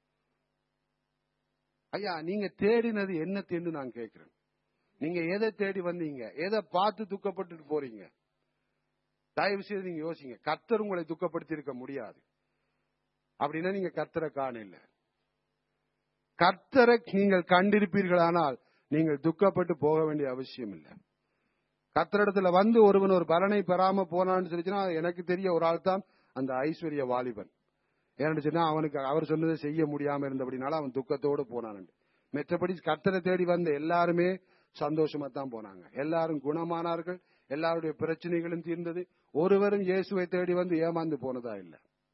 [SPEAKER 1] ஐயா நீங்க தேடினது என்ன தேண்டு நான் கேட்கிறேன் நீங்க எதை தேடி வந்தீங்க எதை பார்த்து துக்கப்பட்டுட்டு போறீங்க தயவு செய்து நீங்க யோசிங்க கர்த்தர் உங்களை துக்கப்படுத்தி இருக்க முடியாது அப்படின்னா நீங்க கர்த்தரை காணல கர்த்தரை நீங்கள் கண்டிருப்பீர்களானால் நீங்கள் துக்கப்பட்டு போக வேண்டிய அவசியம் இல்லை கர்த்தரிடத்துல வந்து ஒருவன் ஒரு பலனை பெறாம போனான்னு சொல்லிச்சுன்னா எனக்கு தெரிய ஒரு ஆள் தான் அந்த ஐஸ்வர்ய வாலிபன் ஏன்னு சொன்னா அவனுக்கு அவர் சொன்னதை செய்ய முடியாம இருந்தபடினால அவன் துக்கத்தோடு போனான் மற்றபடி கர்த்தரை தேடி வந்த எல்லாருமே சந்தோஷமா தான் போனாங்க எல்லாரும் குணமானார்கள் எல்லாருடைய பிரச்சனைகளும் தீர்ந்தது ஒருவரும் இயேசுவை தேடி வந்து ஏமாந்து போனதா இல்ல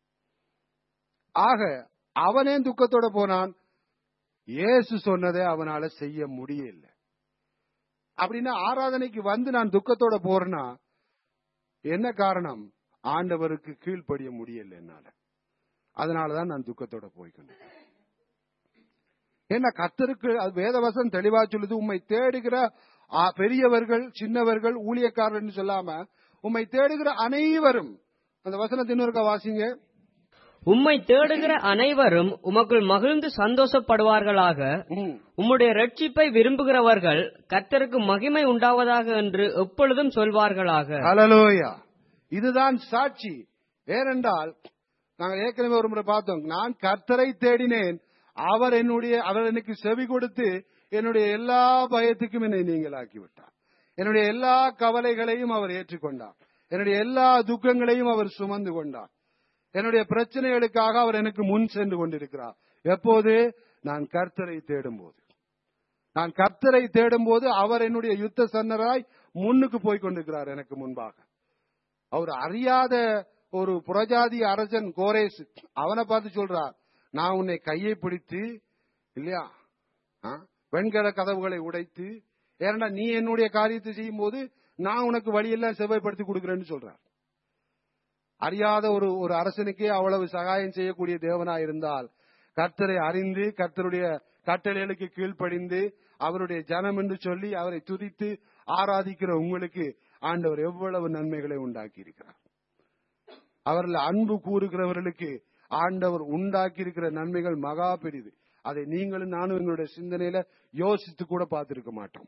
[SPEAKER 1] ஆக அவனே துக்கத்தோட போனான் இயேசு சொன்னதை அவனால செய்ய முடியல அப்படின்னா ஆராதனைக்கு வந்து நான் துக்கத்தோட போறேன்னா என்ன காரணம் ஆண்டவருக்கு கீழ்ப்படிய முடியல என்னால அதனாலதான் நான் துக்கத்தோட போய்க்கொண்டேன் ஏன்னா கத்தருக்கு அது வேதவசம் தெளிவா சொல்லுது உம்மை தேடுகிற ஆ, பெரியவர்கள் சின்னவர்கள் ஊழியக்காரர்கள் சொல்லாம உம்மை தேடுகிற அனைவரும் அந்த வசனத்தின் இன்னொருக்கா வாசிங்க
[SPEAKER 2] உம்மை தேடுகிற அனைவரும் உமக்குள் மகிழ்ந்து சந்தோஷப்படுவார்களாக
[SPEAKER 1] ம்.
[SPEAKER 2] உம்முடைய ரட்சிப்பை விரும்புகிறவர்கள் கர்த்தருக்கு மகிமை உண்டாவதாக என்று எப்பொழுதும் சொல்வார்களாக
[SPEAKER 1] ஹalleluya இதுதான் சாட்சி ஏனென்றால் நாங்கள் ஏற்கனவே ஒரு முறை பார்த்தோம் நான் கர்த்தரை தேடினேன் அவர் என்னுடைய அவர் எனக்கு செவி கொடுத்து என்னுடைய எல்லா பயத்துக்கும் என்னை நீங்களாக்கி விட்டார் என்னுடைய எல்லா கவலைகளையும் அவர் ஏற்றுக்கொண்டார் என்னுடைய எல்லா துக்கங்களையும் அவர் சுமந்து கொண்டார் என்னுடைய பிரச்சனைகளுக்காக அவர் எனக்கு முன் சென்று கொண்டிருக்கிறார் எப்போது நான் கர்த்தரை தேடும்போது நான் கர்த்தரை தேடும்போது அவர் என்னுடைய யுத்த சன்னராய் முன்னுக்கு போய் கொண்டிருக்கிறார் எனக்கு முன்பாக அவர் அறியாத ஒரு புறஜாதி அரசன் கோரேஸ் அவனை பார்த்து சொல்றார் நான் உன்னை கையை பிடித்து இல்லையா ஆ? வெண்கல கதவுகளை உடைத்து ஏன்னா நீ என்னுடைய காரியத்தை செய்யும் போது நான் உனக்கு வழியெல்லாம் செவ்வாய்ப்படுத்தி கொடுக்கிறேன்னு சொல்றார் அறியாத ஒரு ஒரு அரசனுக்கே அவ்வளவு சகாயம் செய்யக்கூடிய தேவனா இருந்தால் கர்த்தரை அறிந்து கர்த்தருடைய கட்டளைகளுக்கு கீழ்ப்படிந்து அவருடைய ஜனம் என்று சொல்லி அவரை துதித்து ஆராதிக்கிற உங்களுக்கு ஆண்டவர் எவ்வளவு நன்மைகளை உண்டாக்கி இருக்கிறார் அவர்கள் அன்பு கூறுகிறவர்களுக்கு ஆண்டவர் உண்டாக்கி இருக்கிற நன்மைகள் மகா பெரிது அதை நீங்களும் நானும் எங்களுடைய சிந்தனையில யோசித்து கூட பார்த்திருக்க மாட்டோம்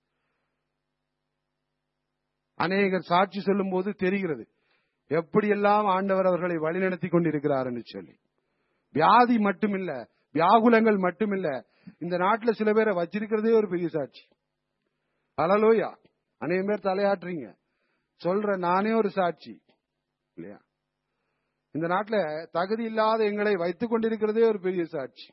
[SPEAKER 1] அநேகர் சாட்சி சொல்லும் போது தெரிகிறது எப்படியெல்லாம் ஆண்டவர் அவர்களை வழிநடத்தி கொண்டிருக்கிறார் என்று சொல்லி வியாதி மட்டுமில்ல வியாகுலங்கள் மட்டுமில்ல இந்த நாட்டுல சில பேரை வச்சிருக்கிறதே ஒரு பெரிய சாட்சி அலலோயா அநேக பேர் தலையாட்டுறீங்க சொல்ற நானே ஒரு சாட்சி இல்லையா இந்த நாட்டுல தகுதி இல்லாத எங்களை வைத்துக் கொண்டிருக்கிறதே ஒரு பெரிய சாட்சி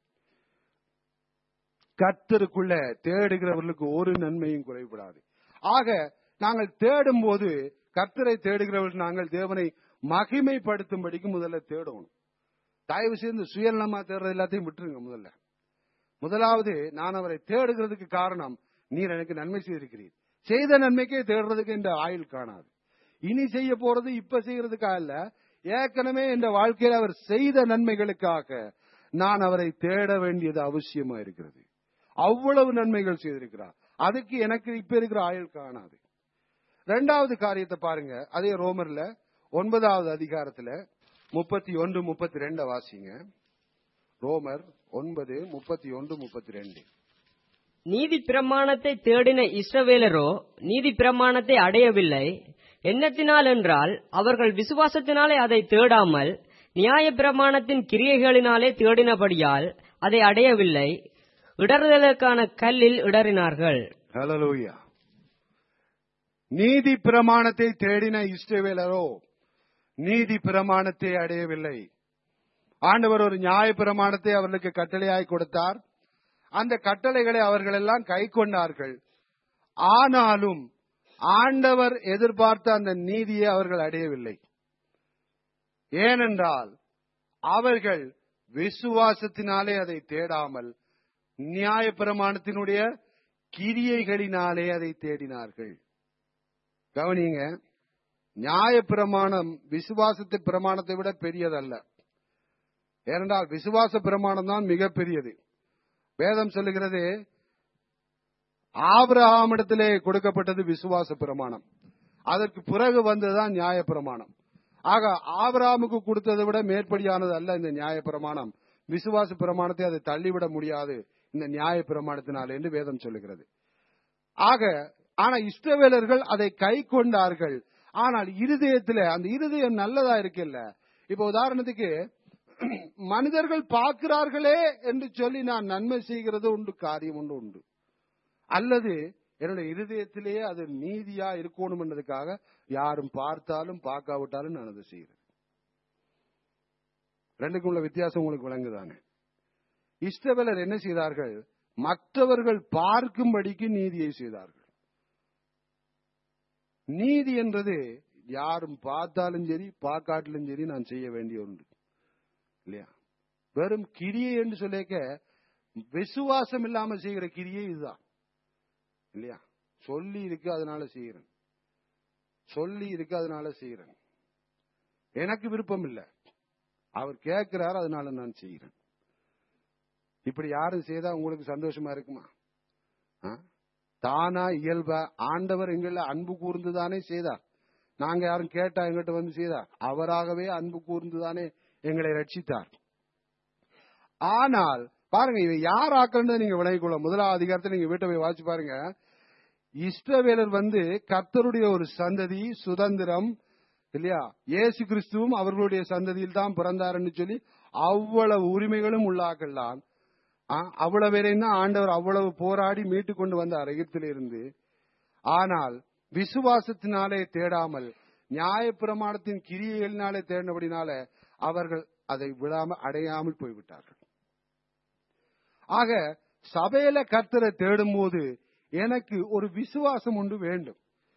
[SPEAKER 1] கர்த்தருக்குள்ள தேடுகிறவர்களுக்கு ஒரு நன்மையும் குறைபடாது ஆக நாங்கள் தேடும் போது கர்த்தரை தேடுகிறவர்கள் நாங்கள் தேவனை மகிமைப்படுத்தும்படிக்கு முதல்ல தேடணும் தயவு செய்து சுயநலமா தேடுறது எல்லாத்தையும் விட்டுருங்க முதல்ல முதலாவது நான் அவரை தேடுகிறதுக்கு காரணம் நீர் எனக்கு நன்மை செய்திருக்கிறீர் செய்த நன்மைக்கே தேடுறதுக்கு இந்த ஆயுள் காணாது இனி செய்ய போறது இப்ப செய்யறதுக்காக இல்ல ஏற்கனவே இந்த வாழ்க்கையில் அவர் செய்த நன்மைகளுக்காக நான் அவரை தேட வேண்டியது அவசியமா இருக்கிறது அவ்வளவு நன்மைகள் செய்திருக்கிறார் அதுக்கு எனக்கு இப்ப இருக்கிற ஆயுள் காணாது ரெண்டாவது காரியத்தை பாருங்க அதே ரோமர்ல ஒன்பதாவது அதிகாரத்துல முப்பத்தி ஒன்று முப்பத்தி ரெண்ட வாசிங்க ரோமர் ஒன்பது முப்பத்தி ஒன்று முப்பத்தி ரெண்டு
[SPEAKER 2] நீதி பிரமாணத்தை தேடின இஸ்ரவேலரோ நீதி பிரமாணத்தை அடையவில்லை என்னத்தினால் என்றால் அவர்கள் விசுவாசத்தினாலே அதை தேடாமல் நியாய பிரமாணத்தின் கிரியைகளினாலே தேடினபடியால் அதை அடையவில்லை இடறுதலுக்கான கல்லில் இடறினார்கள்
[SPEAKER 1] ஹalleluya நீதி பிரமாணத்தை தேடின இஸ்ரவேலரோ நீதி பிரமாணத்தை அடையவில்லை ஆண்டவர் ஒரு நியாய பிரமாணத்தை அவர்களுக்கு கட்டளையாய் கொடுத்தார் அந்த கட்டளைகளை அவர்கள் எல்லாம் கை கொண்டார்கள் ஆனாலும் ஆண்டவர் எதிர்பார்த்த அந்த நீதியை அவர்கள் அடையவில்லை ஏனென்றால் அவர்கள் விசுவாசத்தினாலே அதை தேடாமல் நியாய பிரமாணத்தினுடைய கிரியைகளினாலே அதை தேடினார்கள் கவனிங்க நியாய பிரமாணம் விசுவாசத்து பிரமாணத்தை விட பெரியதல்ல ஏனென்றால் விசுவாச பிரமாணம் தான் மிகப்பெரியது வேதம் சொல்லுகிறது ஆபிரகாமிடத்திலே கொடுக்கப்பட்டது விசுவாச பிரமாணம் அதற்கு பிறகு வந்ததுதான் நியாய பிரமாணம் ஆக ஆபிரகாமுக்கு கொடுத்ததை விட மேற்படியானது அல்ல இந்த நியாய பிரமாணம் விசுவாச பிரமாணத்தை அதை தள்ளிவிட முடியாது இந்த நியாய பிரமாணத்தினால் என்று வேதம் சொல்லுகிறது ஆக ஆனா இஸ்ரவேலர்கள் அதை கை கொண்டார்கள் ஆனால் இருதயத்துல அந்த இருதயம் நல்லதா இருக்குல்ல இப்ப உதாரணத்துக்கு மனிதர்கள் பார்க்கிறார்களே என்று சொல்லி நான் நன்மை செய்கிறது உண்டு காரியம் உண்டு உண்டு அல்லது என்னுடைய இருதயத்திலேயே அது நீதியா இருக்கணும் என்றதுக்காக யாரும் பார்த்தாலும் பார்க்காவிட்டாலும் நான் அதை செய்கிறேன் ரெண்டுக்கும் உள்ள வித்தியாசம் உங்களுக்கு விளங்குதானே இஸ்ரவேலர் என்ன செய்தார்கள் மற்றவர்கள் பார்க்கும்படிக்கு நீதியை செய்தார்கள் நீதி என்றது யாரும் பார்த்தாலும் சரி பார்க்காட்டிலும் சரி நான் செய்ய வேண்டிய ஒன்று இல்லையா வெறும் கிரியை என்று சொல்லிக்க விசுவாசம் இல்லாம செய்கிற கிரியை இதுதான் இல்லையா சொல்லி இருக்கு அதனால செய்கிறேன் சொல்லி இருக்கு அதனால செய்கிறேன் எனக்கு விருப்பம் இல்லை அவர் கேட்கிறார் அதனால நான் செய்கிறேன் இப்படி யாரும் செய்தா உங்களுக்கு சந்தோஷமா இருக்குமா ஆ? தானா இயல்பா ஆண்டவர் எங்கள அன்பு கூர்ந்துதானே செய்தார் நாங்க யாரும் கேட்டா எங்கிட்ட வந்து செய்தார் அவராகவே அன்பு கூர்ந்துதானே எங்களை ரட்சித்தார் ஆனால் பாருங்க இவை யார் ஆக்கணும் நீங்க விளங்கிக் கொள்ள முதலாவது அதிகாரத்தை நீங்க வீட்டை போய் வாசிச்சு பாருங்க இஸ்ரவேலர் வந்து கர்த்தருடைய ஒரு சந்ததி சுதந்திரம் இல்லையா இயேசு கிறிஸ்துவும் அவர்களுடைய சந்ததியில் தான் பிறந்தாருன்னு சொல்லி அவ்வளவு உரிமைகளும் உள்ளாக்கலாம் அவ்வளவு பேரையும் தான் ஆண்டவர் அவ்வளவு போராடி மீட்டு கொண்டு வந்தார் எகிப்திலிருந்து ஆனால் விசுவாசத்தினாலே தேடாமல் நியாயப்பிரமாணத்தின் கிரியைகளினாலே தேடினபடினால அவர்கள் அதை விடாம அடையாமல் போய்விட்டார்கள் ஆக சபையில கர்த்தரை தேடும் போது எனக்கு ஒரு விசுவாசம் ஒன்று வேண்டும்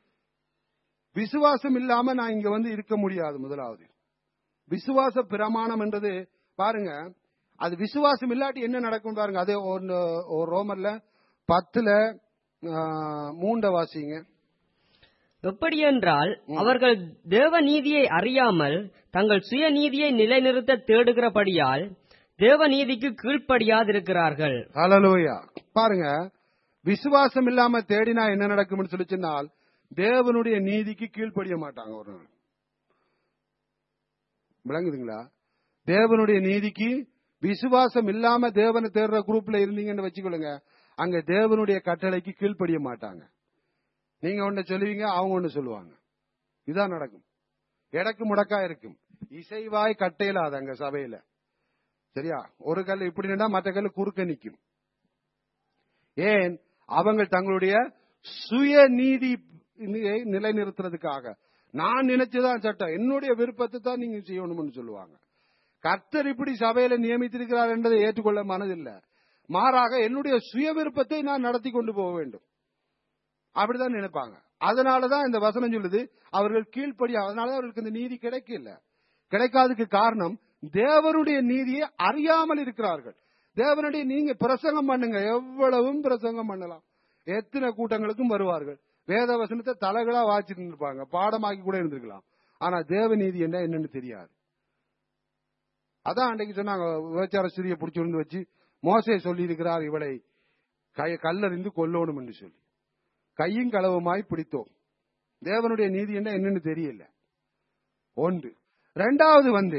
[SPEAKER 1] விசுவாசம் இல்லாம நான் இங்க வந்து இருக்க முடியாது முதலாவது விசுவாச பிரமாணம் என்றது பாருங்க அது விசுவாசம் இல்லாட்டி என்ன நடக்கும் பாருங்க அதே ஒரு ஒரு ரோமர்ல பத்துல ஆ, மூண்ட வாசிங்க
[SPEAKER 2] எப்படியென்றால் அவர்கள் தேவ நீதியை அறியாமல் தங்கள் சுய நீதியை நிலைநிறுத்த தேடுகிறபடியால் தேவ நீதிக்கு கீழ்ப்படியாதிருக்கிறார்கள்
[SPEAKER 1] ஹalleluya பாருங்க விசுவாசம் இல்லாம தேடினா என்ன நடக்கும்னு சொல்லி சொன்னால் தேவனுடைய நீதிக்கு கீழ்ப்படிய மாட்டாங்க ஒரு நாள் விளங்குதுங்களா தேவனுடைய நீதிக்கு விசுவாசம் இல்லாம தேவனை தேடுற குரூப்ல இருந்தீங்கன்னு வச்சுக்கொள்ளுங்க அங்க தேவனுடைய கட்டளைக்கு கீழ்ப்படிய மாட்டாங்க நீங்க ஒண்ணு சொல்லுவீங்க அவங்க ஒண்ணு சொல்லுவாங்க இதான் நடக்கும் எடக்கு முடக்கா இருக்கும் இசைவாய் கட்டையிலாது அங்க சபையில சரியா ஒரு கல் இப்படி நின்றா மற்ற கல் குறுக்க நிக்கும் ஏன் அவங்க தங்களுடைய சுய நீதி நிலைநிறுத்துறதுக்காக நான் நினைச்சதான் சட்டம் என்னுடைய விருப்பத்தை தான் நீங்க செய்யணும்னு சொல்லுவாங்க கர்த்தர் இப்படி சபையில நியமித்திருக்கிறார் என்பதை ஏற்றுக்கொள்ள மனதில்லை மாறாக என்னுடைய சுய விருப்பத்தை நான் நடத்தி கொண்டு போக வேண்டும் அப்படிதான் நினைப்பாங்க அதனாலதான் இந்த வசனம் சொல்லுது அவர்கள் கீழ்ப்படி அதனாலதான் அவர்களுக்கு இந்த நீதி கிடைக்கல கிடைக்காததுக்கு காரணம் தேவனுடைய நீதியை அறியாமல் இருக்கிறார்கள் தேவனுடைய நீங்க பிரசங்கம் பண்ணுங்க எவ்வளவும் பிரசங்கம் பண்ணலாம் எத்தனை கூட்டங்களுக்கும் வருவார்கள் வேத வசனத்தை தலைகளா வாச்சிட்டு இருப்பாங்க பாடமாக்கி கூட இருந்திருக்கலாம் ஆனா தேவ நீதி என்ன என்னன்னு தெரியாது அதான் அன்றைக்கு சொன்னாங்க விபச்சார ஸ்திரியை பிடிச்சி வந்து வச்சு மோசே சொல்லி இருக்கிறார் இவளை கை கல்லறிந்து கொல்லணும் என்று சொல்லி கையும் களவுமாய் பிடித்தோம் தேவனுடைய நீதி என்ன என்னன்னு தெரியல ஒன்று ரெண்டாவது வந்து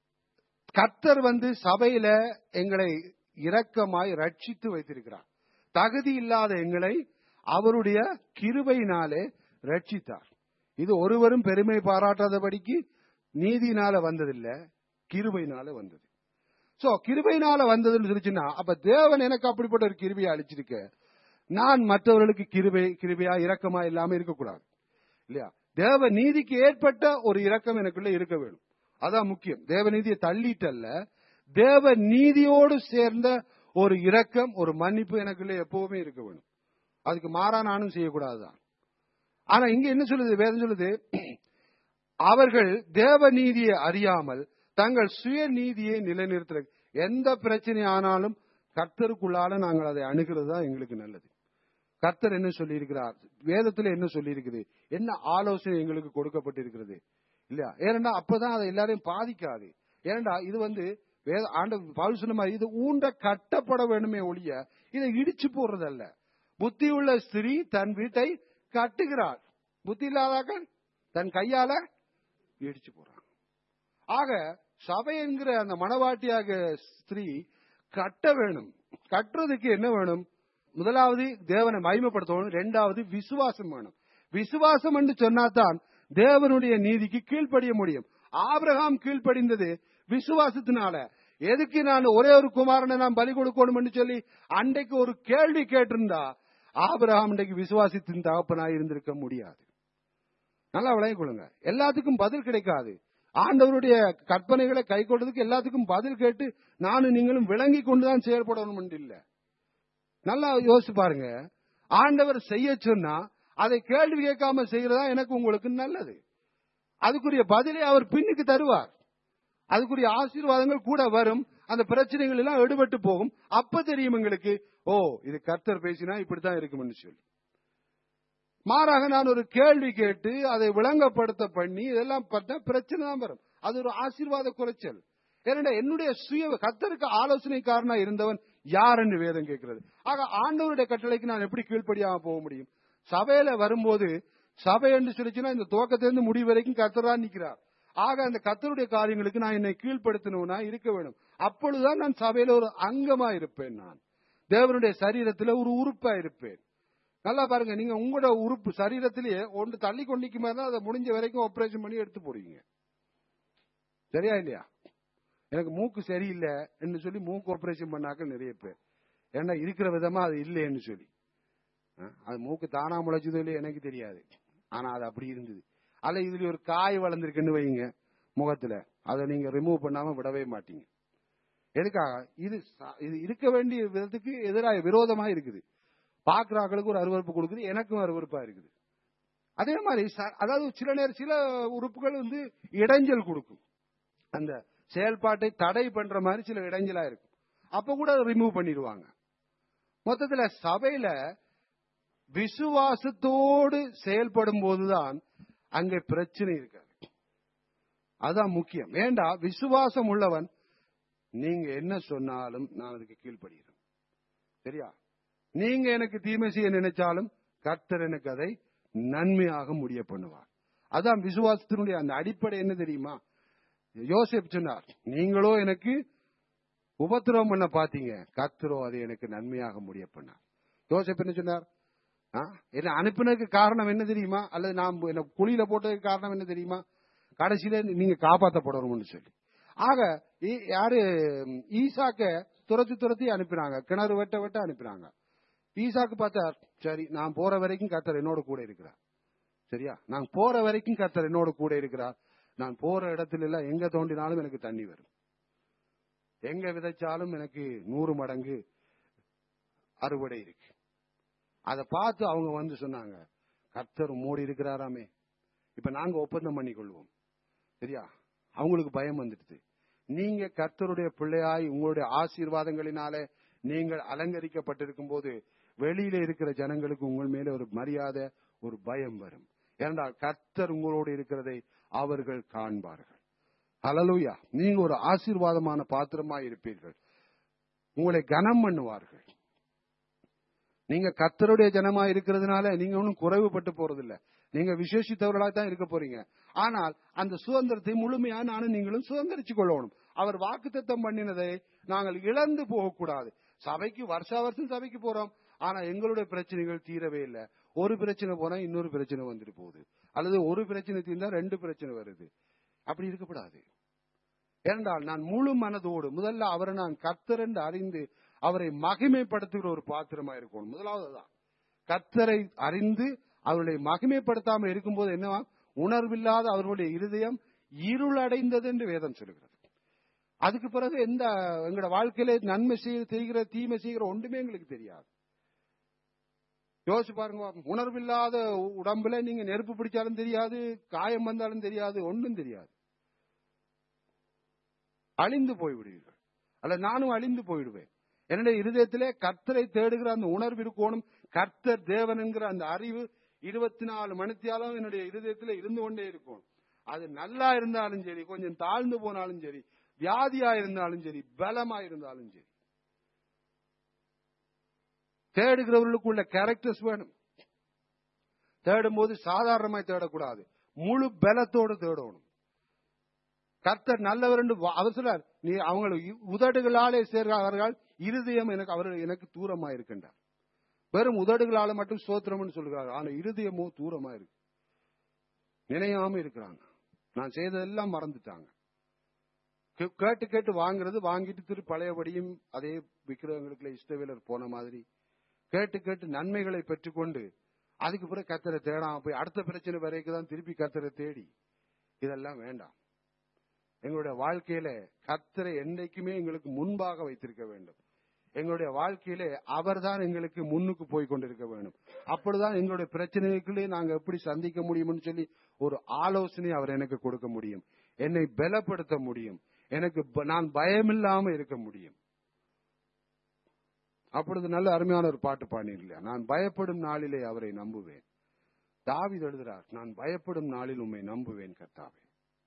[SPEAKER 1] கர்த்தர் வந்து சபையில எங்களை இரக்கமாய் ரட்சித்து வைத்திருக்கிறார் தகுதி இல்லாத எங்களை அவருடைய கிருபையினாலே ரட்சித்தார் இது ஒருவரும் பெருமை பாராட்டாதபடிக்கு நீதியினால வந்ததில்ல கிருபையினால வந்தது சோ கிருபையினால வந்ததுன்னு சொல்லிச்சுன்னா அப்ப தேவன் எனக்கு அப்படிப்பட்ட ஒரு கிருபையை அளிச்சிருக்க நான் மற்றவர்களுக்கு கிருபை கிருபையா இரக்கமா இல்லாம இருக்கக்கூடாது இல்லையா தேவ நீதிக்கு ஏற்பட்ட ஒரு இரக்கம் எனக்குள்ள இருக்க வேணும் அதான் முக்கியம் தேவ நீதியை தள்ளிட்டல்ல தேவ நீதியோடு சேர்ந்த ஒரு இரக்கம் ஒரு மன்னிப்பு எனக்குள்ள எப்பவுமே இருக்க வேணும் அதுக்கு மாறா நானும் செய்யக்கூடாதுதான் ஆனா இங்க என்ன சொல்லுது வேதம் சொல்லுது அவர்கள் தேவ நீதியை அறியாமல் தங்கள் சுய நீதியை நிலைநிறுத்துற எந்த பிரச்சனை ஆனாலும் கர்த்தருக்குள்ளால நாங்கள் அதை அணுகிறது தான் எங்களுக்கு நல்லது கர்த்தர் என்ன சொல்லி இருக்கிறார் வேதத்துல என்ன சொல்லி இருக்குது என்ன ஆலோசனை எங்களுக்கு கொடுக்கப்பட்டிருக்கிறது இல்லையா ஏனண்டா அப்பதான் அதை எல்லாரையும் பாதிக்காது ஏனண்டா இது வந்து வேத ஆண்ட பவுல் சொன்ன மாதிரி இது ஊண்ட கட்டப்பட வேணுமே ஒழிய இதை இடிச்சு போடுறதல்ல புத்தி உள்ள ஸ்திரீ தன் வீட்டை கட்டுகிறாள் புத்தி இல்லாதாக்கள் தன் கையால இடிச்சு போறான் ஆக சபை என்கிற அந்த மனவாட்டியாக ஸ்திரீ கட்ட வேணும் கட்டுறதுக்கு என்ன வேணும் முதலாவது தேவனை மகிமைப்படுத்தணும் ரெண்டாவது விசுவாசம் வேணும் விசுவாசம் என்று சொன்னாதான் தேவனுடைய நீதிக்கு கீழ்ப்படிய முடியும் ஆபிரகாம் கீழ்ப்படிந்தது விசுவாசத்தினால எதுக்கு நான் ஒரே ஒரு குமாரனை நான் பலி கொடுக்கணும் என்று சொல்லி அன்றைக்கு ஒரு கேள்வி கேட்டிருந்தா ஆபிரகாம் இன்றைக்கு விசுவாசத்தின் தகப்பனாய் இருந்திருக்க முடியாது நல்லா விளங்கிக் கொள்ளுங்க எல்லாத்துக்கும் பதில் கிடைக்காது ஆண்டவருடைய கற்பனைகளை கை கொள்றதுக்கு எல்லாத்துக்கும் பதில் கேட்டு நானும் நீங்களும் விளங்கி கொண்டுதான் செயல்படணும் இல்ல நல்லா யோசிச்சு பாருங்க ஆண்டவர் செய்ய சொன்னா அதை கேள்வி கேட்காம செய்யறதா எனக்கு உங்களுக்கு நல்லது அதுக்குரிய பதிலை அவர் பின்னுக்கு தருவார் அதுக்குரிய ஆசீர்வாதங்கள் கூட வரும் அந்த பிரச்சனைகள் எல்லாம் எடுபட்டு போகும் அப்ப தெரியும் எங்களுக்கு ஓ இது கர்த்தர் பேசினா இப்படித்தான் இருக்கும்னு சொல்லி மாறாக நான் ஒரு கேள்வி கேட்டு அதை விளங்கப்படுத்த பண்ணி இதெல்லாம் பார்த்தா பிரச்சனை தான் வரும் அது ஒரு ஆசீர்வாத குறைச்சல் ஏன்னா என்னுடைய சுய கத்தருக்கு ஆலோசனைக்காரனா இருந்தவன் யார் என்று வேதம் கேட்கிறது ஆக ஆண்டவருடைய கட்டளைக்கு நான் எப்படி கீழ்ப்படியாம போக முடியும் சபையில வரும்போது சபை என்று சொல்லிச்சுன்னா இந்த துவக்கத்திலிருந்து முடிவு வரைக்கும் கத்தரா நிக்கிறார் ஆக அந்த கத்தருடைய காரியங்களுக்கு நான் என்னை கீழ்ப்படுத்தணும்னா இருக்க வேணும் அப்பொழுதுதான் நான் சபையில ஒரு அங்கமா இருப்பேன் நான் தேவனுடைய சரீரத்துல ஒரு உறுப்பா இருப்பேன் நல்லா பாருங்க நீங்க உங்களோட உறுப்பு சரீரத்திலேயே ஒன்று தள்ளி கொண்டிக்கும் தான் அதை முடிஞ்ச வரைக்கும் ஆபரேஷன் பண்ணி எடுத்து போடுவீங்க சரியா இல்லையா எனக்கு மூக்கு சரியில்லை என்று சொல்லி மூக்கு ஆபரேஷன் பண்ணாக்க நிறைய பேர் ஏன்னா இருக்கிற விதமா அது இல்லைன்னு சொல்லி அஹ், அது மூக்கு தானா முளைச்சதோ இல்லையோ எனக்கு தெரியாது ஆனா அது அப்படி இருந்தது அல்ல இதுல ஒரு காய் வளர்ந்துருக்குன்னு வைங்க முகத்துல அதை நீங்க ரிமூவ் பண்ணாம விடவே மாட்டீங்க எதுக்காக இது ச- இது இருக்க வேண்டிய விதத்துக்கு எதிராக விரோதமா இருக்குது பாக்குறாக்களுக்கு ஒரு அருவருப்பு கொடுக்குது எனக்கும் அருவருப்பா இருக்குது அதே மாதிரி ச- அதாவது சில நேரம் சில உறுப்புகள் வந்து இடைஞ்சல் கொடுக்கும் அந்த செயல்பாட்டை தடை பண்ற மாதிரி சில இடைஞ்சலா இருக்கும் அப்ப கூட அதை ரிமூவ் பண்ணிடுவாங்க மொத்தத்துல சபையில விசுவாசத்தோடு செயல்படும் போதுதான் அங்கே பிரச்சனை இருக்காது அதான் முக்கியம் ஏண்டா விசுவாசம் உள்ளவன் நீங்க என்ன சொன்னாலும் நான் அதுக்கு கீழ்ப்படுகிறேன் சரியா நீங்க எனக்கு தீமை செய்ய நினைச்சாலும் கர்த்தர் எனக்கு அதை நன்மையாக முடிய பண்ணுவார் அதான் விசுவாசத்தினுடைய அந்த அடிப்படை என்ன தெரியுமா யோசேப் சொன்னார் நீங்களோ எனக்கு உபத்திரவம் பண்ண பாத்தீங்க கர்த்தரோ அதை எனக்கு நன்மையாக முடிய பண்ணார் யோசேப் என்ன சொன்னார் ஆ? என்ன அனுப்பினதுக்கு காரணம் என்ன தெரியுமா அல்லது நாம் என்ன குழியில போட்டதுக்கு காரணம் என்ன தெரியுமா கடைசியில நீங்க காப்பாற்றப்படணும்னு சொல்லி ஆக ஈ- யாரு ம், ஈசாக்க துரத்தி துரத்தி அனுப்பினாங்க கிணறு வெட்ட வெட்ட அனுப்பினாங்க ஈசாக்கு பார்த்தார் சரி நான் போற வரைக்கும் கர்த்தர் என்னோட கூட இருக்கிறார் சரியா நான் போற வரைக்கும் கர்த்தர் என்னோட கூட இருக்கிறார் நான் போற இடத்துல எல்லாம் எங்க தோண்டினாலும் எனக்கு தண்ணி வரும் எங்க விதைச்சாலும் எனக்கு நூறு மடங்கு அறுவடை இருக்கு அதை பார்த்து அவங்க வந்து சொன்னாங்க கர்த்தர் மூடி இருக்கிறாராமே இப்ப நாங்க ஒப்பந்தம் பண்ணி கொள்வோம் சரியா அவங்களுக்கு பயம் வந்துடுது நீங்க கர்த்தருடைய பிள்ளையாய் உங்களுடைய ஆசீர்வாதங்களினாலே நீங்கள் அலங்கரிக்கப்பட்டிருக்கும் போது வெளியில இருக்கிற ஜனங்களுக்கு உங்கள் மேல ஒரு மரியாதை ஒரு பயம் வரும் ஏனென்றால் கர்த்தர் உங்களோடு இருக்கிறதை அவர்கள் காண்பார்கள் ஹalleluya நீங்க ஒரு ஆசீர்வாதமான பாத்திரமா இருப்பீர்கள் உங்களை கனம் பண்ணுவார்கள் நீங்க கர்த்தருடைய ஜனமா இருக்கிறதுனால நீங்க ஒன்றும் குறைவுபட்டு போறதில்ல நீங்க விசேஷித்தவர்களாக தான் இருக்க போறீங்க ஆனால் அந்த சுதந்திரத்தை முழுமையா நானும் நீங்களும் சுதந்திரிச்சு கொள்ளணும் அவர் வாக்குத்தத்தம் பண்ணினதை நாங்கள் இழந்து போகக்கூடாது சபைக்கு வருஷா வருஷம் சபைக்கு போறோம் ஆனா எங்களுடைய பிரச்சனைகள் தீரவே இல்லை ஒரு பிரச்சனை போனா இன்னொரு பிரச்சனை வந்துட்டு போகுது அல்லது ஒரு பிரச்சனை தீர்ந்தா ரெண்டு பிரச்சனை வருது அப்படி இருக்கக்கூடாது ஏனென்றால் நான் முழு மனதோடு முதல்ல அவரை நான் கர்த்தர் என்று அறிந்து அவரை மகிமைப்படுத்துகிற ஒரு பாத்திரமா இருக்கணும் முதலாவது தான் கர்த்தரை அறிந்து அவர்களை மகிமைப்படுத்தாமல் இருக்கும்போது என்னவா உணர்வில்லாத அவர்களுடைய இருதயம் இருளடைந்தது என்று வேதம் சொல்லுகிறது அதுக்கு பிறகு எந்த எங்களோட வாழ்க்கையில நன்மை செய்ய செய்கிற தீமை செய்கிற ஒன்றுமே எங்களுக்கு தெரியாது யோசிச்சு பாருங்க உணர்வில்லாத உடம்புல நீங்க நெருப்பு பிடிச்சாலும் தெரியாது காயம் வந்தாலும் தெரியாது ஒன்றும் தெரியாது அழிந்து போய்விடுவீர்கள் அல்ல நானும் அழிந்து போயிடுவேன் என்னுடைய இருதயத்திலே கர்த்தரை தேடுகிற அந்த உணர்வு இருக்கணும் கர்த்தர் தேவன் என்கிற அந்த அறிவு இருபத்தி நாலு மணித்தியாலும் என்னுடைய இருதயத்திலே இருந்து கொண்டே இருக்கும் அது நல்லா இருந்தாலும் சரி கொஞ்சம் தாழ்ந்து போனாலும் சரி வியாதியா இருந்தாலும் சரி பலமா இருந்தாலும் சரி தேடுகிறவர்களுக்குள்ள கேரக்டர்ஸ் வேணும் தேடும் போது சாதாரணமாய் தேடக்கூடாது முழு பலத்தோடு தேடணும் கர்த்தர் நல்லவர் என்று வா- அவர் சொல்றார் நீ அவங்களை இ- உதடுகளாலே சேர்கிறார்கள் இருதயம் எனக்கு அவர் எனக்கு தூரமா இருக்கின்றார் வெறும் உதடுகளால மட்டும் சோத்திரம்னு சொல்கிறார் ஆனா இருதயமோ தூரமா இருக்கு நினையாம இருக்கிறாங்க நான் செய்ததெல்லாம் மறந்துட்டாங்க கே- கேட்டு கேட்டு வாங்குறது வாங்கிட்டு திரு பழையபடியும் அதே விக்கிரகங்களுக்குள்ள இஷ்டவேலர் போன மாதிரி கேட்டு கேட்டு நன்மைகளை பெற்றுக்கொண்டு அதுக்கு பிறகு கத்தரை தேடாம போய் அடுத்த பிரச்சனை வரைக்கும் தான் திருப்பி கத்தரை தேடி இதெல்லாம் வேண்டாம் எங்களுடைய வாழ்க்கையில கத்தரை என்னைக்குமே எங்களுக்கு முன்பாக வைத்திருக்க வேண்டும் எங்களுடைய வாழ்க்கையிலே அவர்தான் எங்களுக்கு முன்னுக்கு போய் கொண்டிருக்க வேண்டும் அப்படிதான் எங்களுடைய பிரச்சனைகளே நாங்க எப்படி சந்திக்க முடியும்னு சொல்லி ஒரு ஆலோசனை அவர் எனக்கு கொடுக்க முடியும் என்னை பலப்படுத்த முடியும் எனக்கு ப- நான் பயமில்லாம இருக்க முடியும் அப்பொழுது நல்ல அருமையான ஒரு பாட்டு பாடினீர் நான் பயப்படும் நாளிலே அவரை நம்புவேன் தாவீது எழுதுறார் நான் பயப்படும் நாளில் உம்மை நம்புவேன் கர்த்தாவே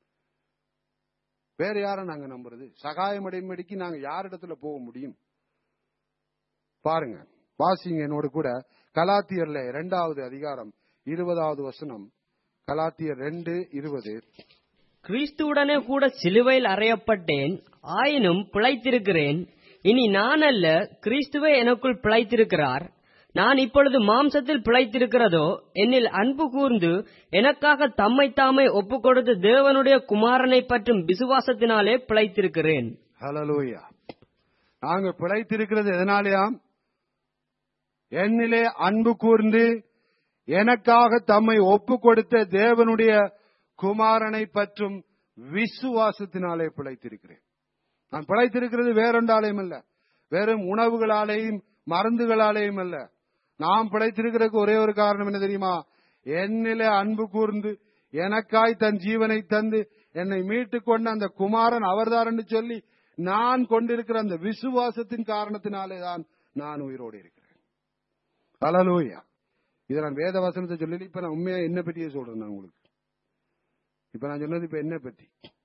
[SPEAKER 1] வேற யாரை நாங்க நம்புறது சகாயம் அடைமடிக்கு நாங்க யாரிடத்துல போக முடியும் பாருங்க வாசிங்க என்னோடு கூட கலாத்தியர்ல இரண்டாவது அதிகாரம் இருபதாவது வசனம் கலாத்தியர் ரெண்டு இருபது
[SPEAKER 2] கிறிஸ்துவுடனே கூட சிலுவையில் அறையப்பட்டேன் ஆயினும் பிழைத்திருக்கிறேன் இனி நான் அல்ல கிறிஸ்துவே எனக்குள் பிழைத்திருக்கிறார் நான் இப்பொழுது மாம்சத்தில் பிழைத்திருக்கிறதோ என்னில் அன்பு கூர்ந்து எனக்காக தம்மை தாமே ஒப்புக் கொடுத்த தேவனுடைய குமாரனை பற்றும் விசுவாசத்தினாலே பிழைத்திருக்கிறேன்
[SPEAKER 1] ஹalleluya நாங்க பிழைத்திருக்கிறது எதனாலயாம் என்னிலே அன்பு கூர்ந்து எனக்காக தம்மை ஒப்பு கொடுத்த தேவனுடைய குமாரனை பற்றும் விசுவாசத்தினாலே பிழைத்திருக்கிறேன் நான் பிழைத்திருக்கிறது வேறொன்றாலேயும் அல்ல வெறும் உணவுகளாலேயும் மருந்துகளாலேயும் அல்ல நாம் பிழைத்திருக்கிறதுக்கு ஒரே ஒரு காரணம் என்ன தெரியுமா என்னிலே அன்பு கூர்ந்து எனக்காய் தன் ஜீவனை தந்து என்னை மீட்டுக் கொண்ட அந்த குமாரன் அவர்தான் என்று சொல்லி நான் கொண்டிருக்கிற அந்த விசுவாசத்தின் காரணத்தினாலே தான் நான் உயிரோடு இருக்கிறேன் ஹalleluya இதை நான் வேத வசனத்தை சொல்லி இப்ப நான் உண்மையா என்ன பற்றியே சொல்றேன் நான் உங்களுக்கு இப்ப நான் சொன்னது இப்ப என்ன பற்றி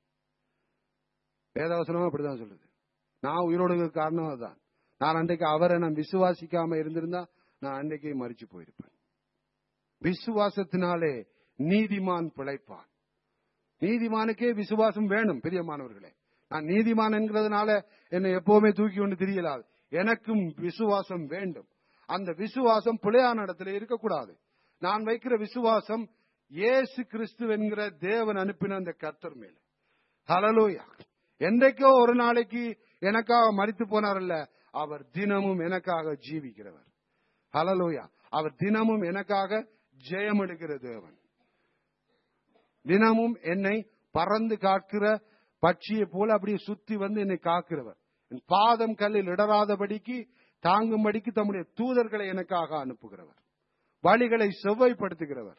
[SPEAKER 1] வேத வசனமும் அப்படிதான் சொல்லுது நான் உயிரோடு இருக்க காரணம் அதுதான் நான் அன்றைக்கு அவரை நான் விசுவாசிக்காம இருந்திருந்தா நான் அன்றைக்கே மறிச்சு போயிருப்பேன் விசுவாசத்தினாலே நீதிமான் பிழைப்பான் நீதிமானுக்கே விசுவாசம் வேணும் பிரியமானவர்களே நான் நீதிமான் என்கிறதுனால என்னை எப்பவுமே தூக்கி கொண்டு திரியலாது எனக்கும் விசுவாசம் வேண்டும் அந்த விசுவாசம் பிழையான இடத்துல இருக்கக்கூடாது நான் வைக்கிற விசுவாசம் இயேசு கிறிஸ்து என்கிற தேவன் அனுப்பின அந்த கர்த்தர் மேல ஹalleluya என்றைக்கோ ஒரு நாளைக்கு எனக்காக மரித்து போனார்ல அவர் தினமும் எனக்காக ஜீவிக்கிறவர் ஹalleluya அவர் தினமும் எனக்காக ஜெயம் எடுக்கிற தேவன் தினமும் என்னை பறந்து காக்கிற பட்சியை போல அப்படியே சுத்தி வந்து என்னை காக்கிறவர் என் பாதம் கல்லில் இடராதபடிக்கு தாங்கும்படிக்கு தம்முடைய தூதர்களை எனக்காக அனுப்புகிறவர் வழிகளை செவ்வாய்ப்படுத்துகிறவர்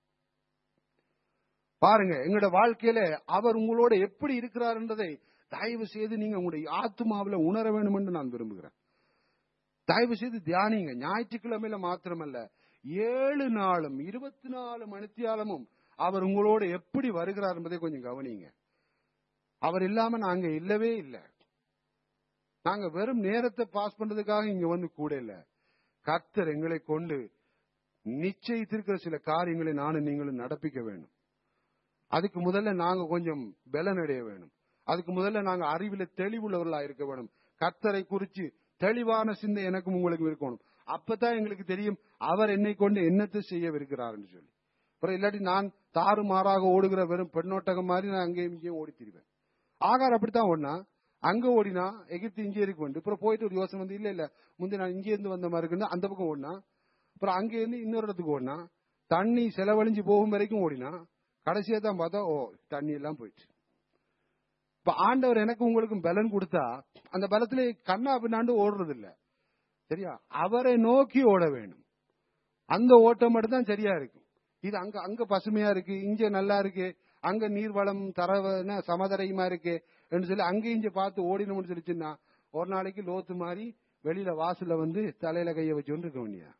[SPEAKER 1] பாருங்க எங்களோட வாழ்க்கையில அவர் உங்களோட எப்படி இருக்கிறார் என்றதை தயவு செய்து நீங்க உங்களுடைய ஆத்மாவில உணர வேண்டும் என்று நான் விரும்புகிறேன் தயவு செய்து தியானிங்க ஞாயிற்றுக்கிழமையில மாத்திரமல்ல ஏழு நாளும் இருபத்தி நாலு மணித்தியாலமும் அவர் உங்களோட எப்படி வருகிறார் என்பதை கொஞ்சம் கவனிங்க அவர் இல்லாம நாங்க இல்லவே இல்லை நாங்க வெறும் நேரத்தை பாஸ் பண்றதுக்காக இங்க வந்து கூட இல்ல கர்த்தர் எங்களை கொண்டு நிச்சயித்திருக்கிற சில காரியங்களை நானும் நீங்களும் நடப்பிக்க வேண்டும் அதுக்கு முதல்ல நாங்க கொஞ்சம் பலனடைய வேணும் அதுக்கு முதல்ல நாங்க அறிவில தெளிவுள்ளவர்களா இருக்க வேணும் கர்த்தரை குறிச்சு தெளிவான சிந்தை எனக்கும் உங்களுக்கும் இருக்கணும் அப்பதான் எங்களுக்கு தெரியும் அவர் என்னை கொண்டு என்னத்தை செய்யவிருக்கிறார்னு சொல்லி அப்புறம் இல்லாட்டி நான் தாறுமாறாக ஓடுகிற வெறும் பெண்ணோட்டகம் மாதிரி நான் அங்கேயும் இங்கேயும் ஓடி திரிவேன் ஆகார் அப்படித்தான் ஓடினா அங்க ஓடினா எகிப்து இங்கே இருக்கு வந்து அப்புறம் போயிட்டு ஒரு யோசனை வந்து இல்ல இல்ல முந்தைய நான் இங்கே இருந்து வந்த மாதிரி இருக்குன்னு அந்த பக்கம் ஓடினா அப்புறம் அங்க இருந்து இன்னொரு இடத்துக்கு ஓடினா தண்ணி செலவழிஞ்சு போகும் வரைக்கும் ஓடினா கடைசியா தான் பார்த்தா ஓ தண்ணி எல்லாம் போயிடுச்சு இப்ப ஆண்டவர் எனக்கு உங்களுக்கும் பலன் கொடுத்தா அந்த பலத்துல கண்ணா பின்னாண்டு ஓடுறது இல்ல சரியா அவரை நோக்கி ஓட வேண்டும் அந்த ஓட்டம் மட்டும் தான் சரியா இருக்கும் இது அங்க அங்க பசுமையா இருக்கு இங்க நல்லா இருக்கு அங்க நீர்வளம் தரவன சமதரையுமா இருக்கு என்று சொல்லி அங்க இங்க பார்த்து ஓடினோம்னு சொல்லிச்சுன்னா ஒரு நாளைக்கு லோத்து மாதிரி வெளியில வாசல்ல வந்து தலையில கைய வச்சு இருக்க வேண்டியா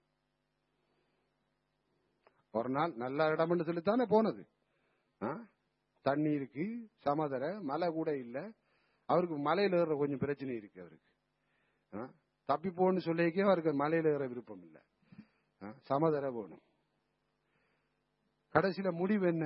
[SPEAKER 1] ஒரு நாள் நல்ல இடம்னு சொல்லித்தானே போனது ஆ? தண்ணி இருக்கு சமதரை மலை கூட இல்ல அவருக்கு மலையில ஏற கொஞ்சம் பிரச்சனை இருக்கு அவருக்கு ஆ? தப்பி போன்னு சொல்லிக்கே அவருக்கு மலையில ஏற விருப்பம் இல்ல ஆ? சமதரை போகணும் கடைசியில முடிவு என்ன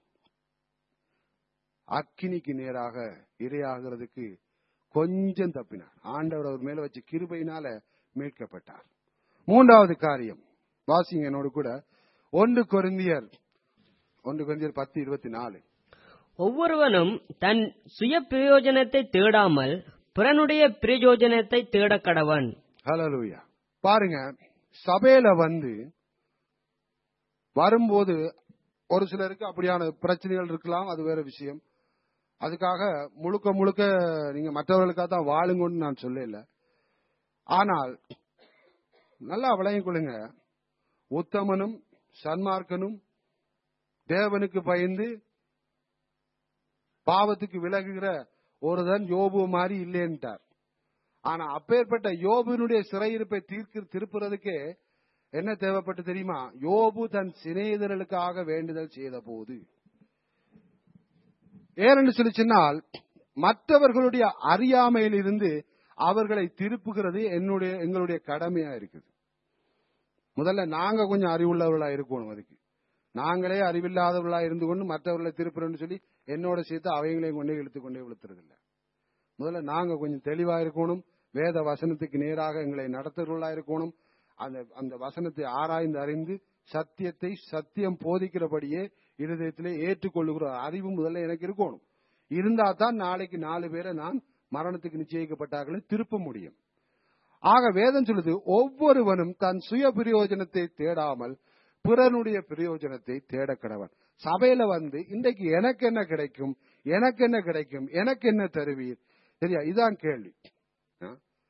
[SPEAKER 1] அக்கினிக்கு நேராக இரையாகிறதுக்கு கொஞ்சம் தப்பினார் ஆண்டவர் அவர் மேல வச்ச கிருபையினால மீட்கப்பட்டார் மூன்றாவது காரியம் வாசிங்க என்னோடு கூட ஒன்று கொரிந்தியர் ஒன்று கொரிந்தியர் பத்து இருபத்தி நாலு
[SPEAKER 2] ஒவ்வொருவனும் தன் சுய பிரயோஜனத்தை தேடாமல் பிறனுடைய பிரயோஜனத்தை தேட கடவன்
[SPEAKER 1] ஹalleluya பாருங்க சபையில வந்து வரும்போது ஒரு சிலருக்கு அப்படியான பிரச்சனைகள் இருக்கலாம் அது வேற விஷயம் அதுக்காக முழுக்க முழுக்க நீங்க மற்றவர்களுக்காக தான் வாழுங்கன்னு நான் சொல்லல ஆனால் நல்லா விளங்கிக் கொள்ளுங்க உத்தமனும் சன்மார்க்கனும் தேவனுக்கு பயந்து பாவத்துக்கு விலகுகிற ஒருதன் யோபு மாதிரி இல்லைன்ட்டார் ஆனா அப்பேற்பட்ட யோபுனுடைய சிறையிருப்பை தீர்க்க திருப்புறதுக்கே என்ன தேவைப்பட்டு தெரியுமா யோபு தன் சிநேகிதர்களுக்காக வேண்டுதல் செய்த போது ஏனென்று சொல்லி சொன்னால் மற்றவர்களுடைய அறியாமையில் இருந்து அவர்களை திருப்புகிறது என்னுடைய எங்களுடைய கடமையா இருக்குது முதல்ல நாங்க கொஞ்சம் அறிவுள்ளவர்களா இருக்கணும் அதுக்கு நாங்களே அறிவில்லாதவர்களா இருந்து கொண்டு மற்றவர்களை திருப்புறோம்னு சொல்லி என்னோட சேர்த்து அவங்களையும் கொண்டே இழுத்து கொண்டே விழுத்துறது இல்ல முதல்ல நாங்க கொஞ்சம் தெளிவா இருக்கணும் வேத வசனத்துக்கு நேராக எங்களை நடத்துகிறவர்களா இருக்கணும் அந்த அந்த வசனத்தை ஆராய்ந்து அறிந்து சத்தியத்தை சத்தியம் போதிக்கிறபடியே இருதயத்திலே ஏற்றுக்கொள்ளுகிற அறிவு முதல்ல எனக்கு இருக்கணும் இருந்தா தான் நாளைக்கு நாலு பேரை நான் மரணத்துக்கு நிச்சயிக்கப்பட்டார்களே திருப்ப முடியும் ஆக வேதம் சொல்லுது ஒவ்வொருவனும் தன் சுய பிரயோஜனத்தை தேடாமல் பிறனுடைய பிரயோஜனத்தை தேட கடவன் சபையில வந்து இன்றைக்கு எனக்கு என்ன கிடைக்கும் எனக்கு என்ன கிடைக்கும் எனக்கு என்ன தருவீர் சரியா இதான் கேள்வி ஆ?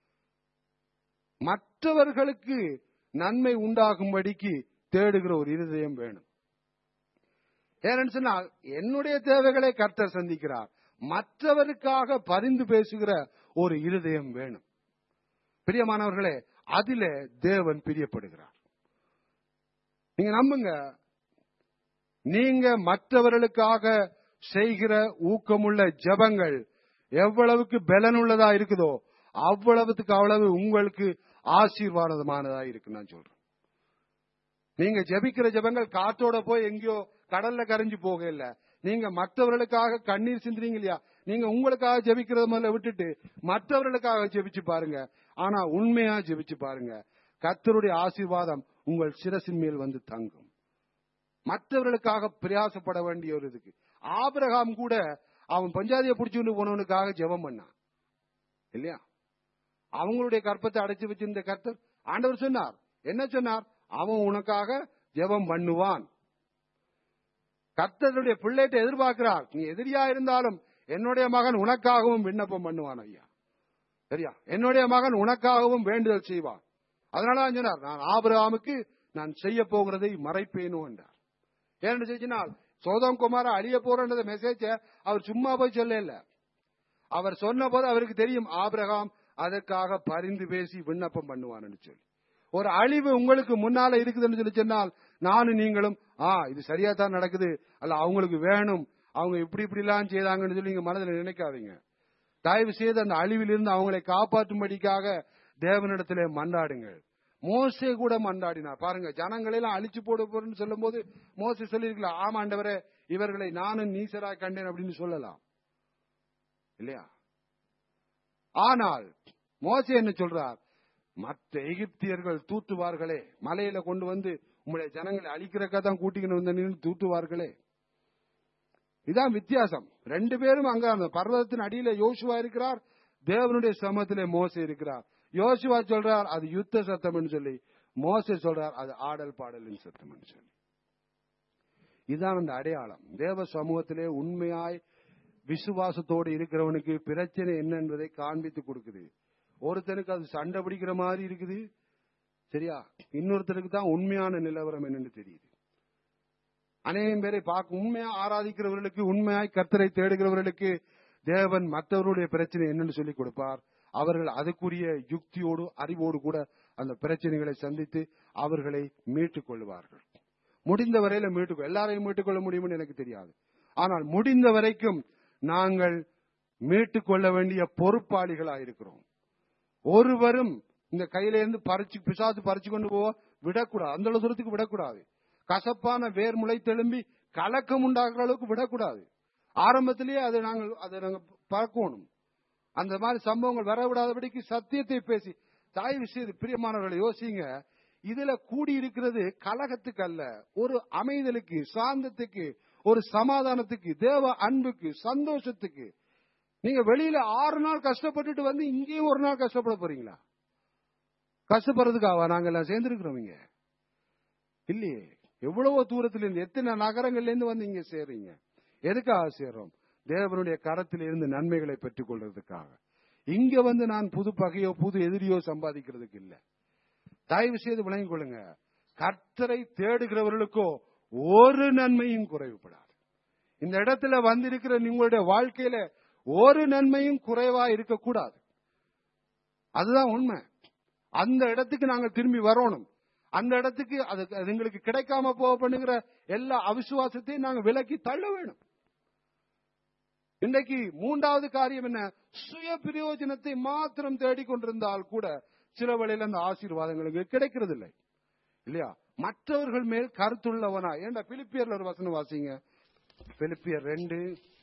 [SPEAKER 1] மற்றவர்களுக்கு நன்மை உண்டாகும்படிக்கு தேடுகிற ஒரு இருதயம் வேணும் ஏன்னு சொன்னால் என்னுடைய தேவைகளை கர்த்தர் சந்திக்கிறார் மற்றவருக்காக பரிந்து பேசுகிற ஒரு இருதயம் வேணும் பிரியமானவர்களே அதிலே தேவன் பிரியப்படுகிறார் நீங்க நம்புங்க நீங்க மற்றவர்களுக்காக செய்கிற ஊக்கமுள்ள ஜெபங்கள் எவ்வளவுக்கு பலனுள்ளதா இருக்குதோ அவ்வளவுக்கு அவ்வளவு உங்களுக்கு ஆசீர்வாதமானதா இருக்கு நான் சொல்றேன் நீங்க ஜெபிக்கிற ஜெபங்கள் காத்தோட போய் எங்கேயோ கடல்ல கரைஞ்சு போக இல்ல நீங்க மற்றவர்களுக்காக கண்ணீர் சிந்துறீங்க இல்லையா நீங்க உங்களுக்காக ஜெபிக்கிறத முதல்ல விட்டுட்டு மற்றவர்களுக்காக ஜெபிச்சு பாருங்க ஆனா உண்மையா ஜெபிச்சு பாருங்க கர்த்தருடைய ஆசீர்வாதம் உங்கள் சிரசின் மேல் வந்து தங்கும் மற்றவர்களுக்காக பிரயாசப்பட வேண்டிய ஒரு இதுக்கு ஆபிரகாம் கூட அவன் பஞ்சாதியை பிடிச்சுட்டு போனவனுக்காக ஜெபம் பண்ணான் இல்லையா அவங்களுடைய கற்பத்தை அடைச்சு வச்சிருந்த கர்த்தர் ஆண்டவர் சொன்னார் என்ன சொன்னார் அவன் உனக்காக ஜெபம் பண்ணுவான் கர்த்தருடைய பிள்ளைகிட்ட எதிர்பார்க்கிறார் நீ எதிரியா இருந்தாலும் என்னுடைய மகன் உனக்காகவும் விண்ணப்பம் பண்ணுவான் ஐயா சரியா என்னுடைய மகன் உனக்காகவும் வேண்டுதல் செய்வான் அதனால தான் சொன்னார் நான் ஆபிரகாமுக்கு நான் செய்ய போகிறதை மறைப்பேனோ என்றார் ஏன்னு சொல்லினால் சோதம் குமார அழிய போறன்ற மெசேஜ அவர் சும்மா போய் சொல்ல இல்ல அவர் சொன்ன போது அவருக்கு தெரியும் ஆபிரகாம் அதற்காக பரிந்து பேசி விண்ணப்பம் பண்ணுவான்னு சொல்லி ஒரு அழிவு உங்களுக்கு முன்னால இருக்குதுன்னு சொல்லி சொன்னால் நானும் நீங்களும் ஆ இது சரியா தான் நடக்குது அல்ல அவங்களுக்கு வேணும் அவங்க இப்படி இப்படி எல்லாம் செய்தாங்கன்னு சொல்லி நீங்க மனதில் நினைக்காதீங்க தயவு செய்து அந்த அழிவிலிருந்து அவங்களை காப்பாற்றும்படிக்காக தேவனிடத்திலே மன்றாடுங்கள் மோசே கூட மன்றாடினார் பாருங்க ஜனங்களை எல்லாம் அழிச்சு போட போறேன்னு சொல்லும் போது மோசே சொல்லிருக்கலாம் ஆமாண்டவரே இவர்களை நானும் நீசராய் கண்டேன் அப்படின்னு சொல்லலாம் இல்லையா ஆனால் மோசே என்ன சொல்றார் மற்ற எகிப்தியர்கள் தூத்துவார்களே மலையில கொண்டு வந்து உங்களுடைய ஜனங்களை அழிக்கிறக்கா தான் கூட்டிக்கிட்டு வந்து நின்னு தூத்துவார்களே இதான் வித்தியாசம் ரெண்டு பேரும் அங்க அந்த பர்வதத்தின் அடியில யோசுவா இருக்கிறார் தேவனுடைய சமத்திலே மோசே இருக்கிறார் யோசுவா சொல்றார் அது யுத்த சத்தம்னு சொல்லி மோசே சொல்றார் அது ஆடல் பாடலின் சத்தம்னு சொல்லி இதான் அந்த அடையாளம் தேவ சமூகத்திலே உண்மையாய் விசுவாசத்தோடு இருக்கிறவனுக்கு பிரச்சனை என்ன என்பதை காண்பித்து கொடுக்குது ஒருத்தனுக்கு அது சண்டை பிடிக்கிற மாதிரி இருக்குது சரியா இன்னொருத்தருக்கு தான் உண்மையான நிலவரம் என்னன்னு தெரியுது அநேகம் பேரை பார்க்க உண்மையா ஆராதிக்கிறவர்களுக்கு உண்மையாய் கர்த்தரை தேடுகிறவர்களுக்கு தேவன் மற்றவருடைய பிரச்சனை என்னன்னு சொல்லி கொடுப்பார் அவர்கள் அதுக்குரிய யுக்தியோடு அறிவோடு கூட அந்த பிரச்சனைகளை சந்தித்து அவர்களை மீட்டுக் கொள்வார்கள் முடிந்த வரையில மீட்டுக் எல்லாரையும் மீட்டுக் கொள்ள முடியும்னு எனக்கு தெரியாது ஆனால் முடிந்த வரைக்கும் நாங்கள் மீட்டுக் கொள்ள வேண்டிய பொறுப்பாளிகளாக இருக்கிறோம் ஒருவரும் இந்த கையில இருந்து பறிச்சு பிசாசு பறிச்சு கொண்டு போக விடக்கூடாது அந்த அளவு தூரத்துக்கு விடக்கூடாது கசப்பான வேர் முளை தெலும்பி கலக்கம் உண்டாக்குற அளவுக்கு விடக்கூடாது ஆரம்பத்திலேயே அதை நாங்கள் அதை நாங்க பார்க்கணும் அந்த மாதிரி சம்பவங்கள் வரவிடாதபடிக்கு சத்தியத்தை பேசி தாய் விஷயம் பிரியமானவர்களை யோசிங்க இதுல கூடி இருக்கிறது கலகத்துக்கு அல்ல ஒரு அமைதலுக்கு சாந்தத்துக்கு ஒரு சமாதானத்துக்கு தேவ அன்புக்கு சந்தோஷத்துக்கு நீங்க வெளியில ஆறு நாள் கஷ்டப்பட்டுட்டு வந்து இங்கேயும் ஒரு நாள் கஷ்டப்பட போறீங்களா கஷ்டப்படுறதுக்காவா நாங்க எல்லாம் சேர்ந்திருக்கிறோம் இங்க இல்லையே எவ்வளவோ தூரத்துல இருந்து எத்தனை நகரங்கள்ல இருந்து வந்து இங்க சேர்றீங்க எதுக்காக சேர்றோம் தேவனுடைய கரத்தில் இருந்து நன்மைகளை பெற்றுக் கொள்றதுக்காக இங்க வந்து நான் புது பகையோ புது எதிரியோ சம்பாதிக்கிறதுக்கு இல்ல தயவு செய்து விளங்கிக் கொள்ளுங்க கர்த்தரை தேடுகிறவர்களுக்கோ ஒரு நன்மையும் குறைவுபடாது இந்த இடத்துல வந்திருக்கிற உங்களுடைய வாழ்க்கையில ஒரு நன்மையும் குறைவா இருக்கக்கூடாது அதுதான் உண்மை அந்த இடத்துக்கு நாங்க திரும்பி வரணும் அந்த இடத்துக்கு அது அது எங்களுக்கு கிடைக்காம போக பண்ணுகிற எல்லா அவிசுவாசத்தையும் நாங்க விலக்கி தள்ள வேணும் இன்றைக்கு மூன்றாவது காரியம் என்ன சுய பிரயோஜனத்தை மாத்திரம் தேடிக்கொண்டிருந்தால் கூட சில வேளையில அந்த ஆசீர்வாதங்களுக்கு கிடைக்கிறது இல்லை இல்லையா மற்றவர்கள் மேல் கருத்துள்ளவனா ஏண்டா பிலிப்பியர்ல ஒரு வசனம் வாசிங்க பிலிப்பியர் ரெண்டு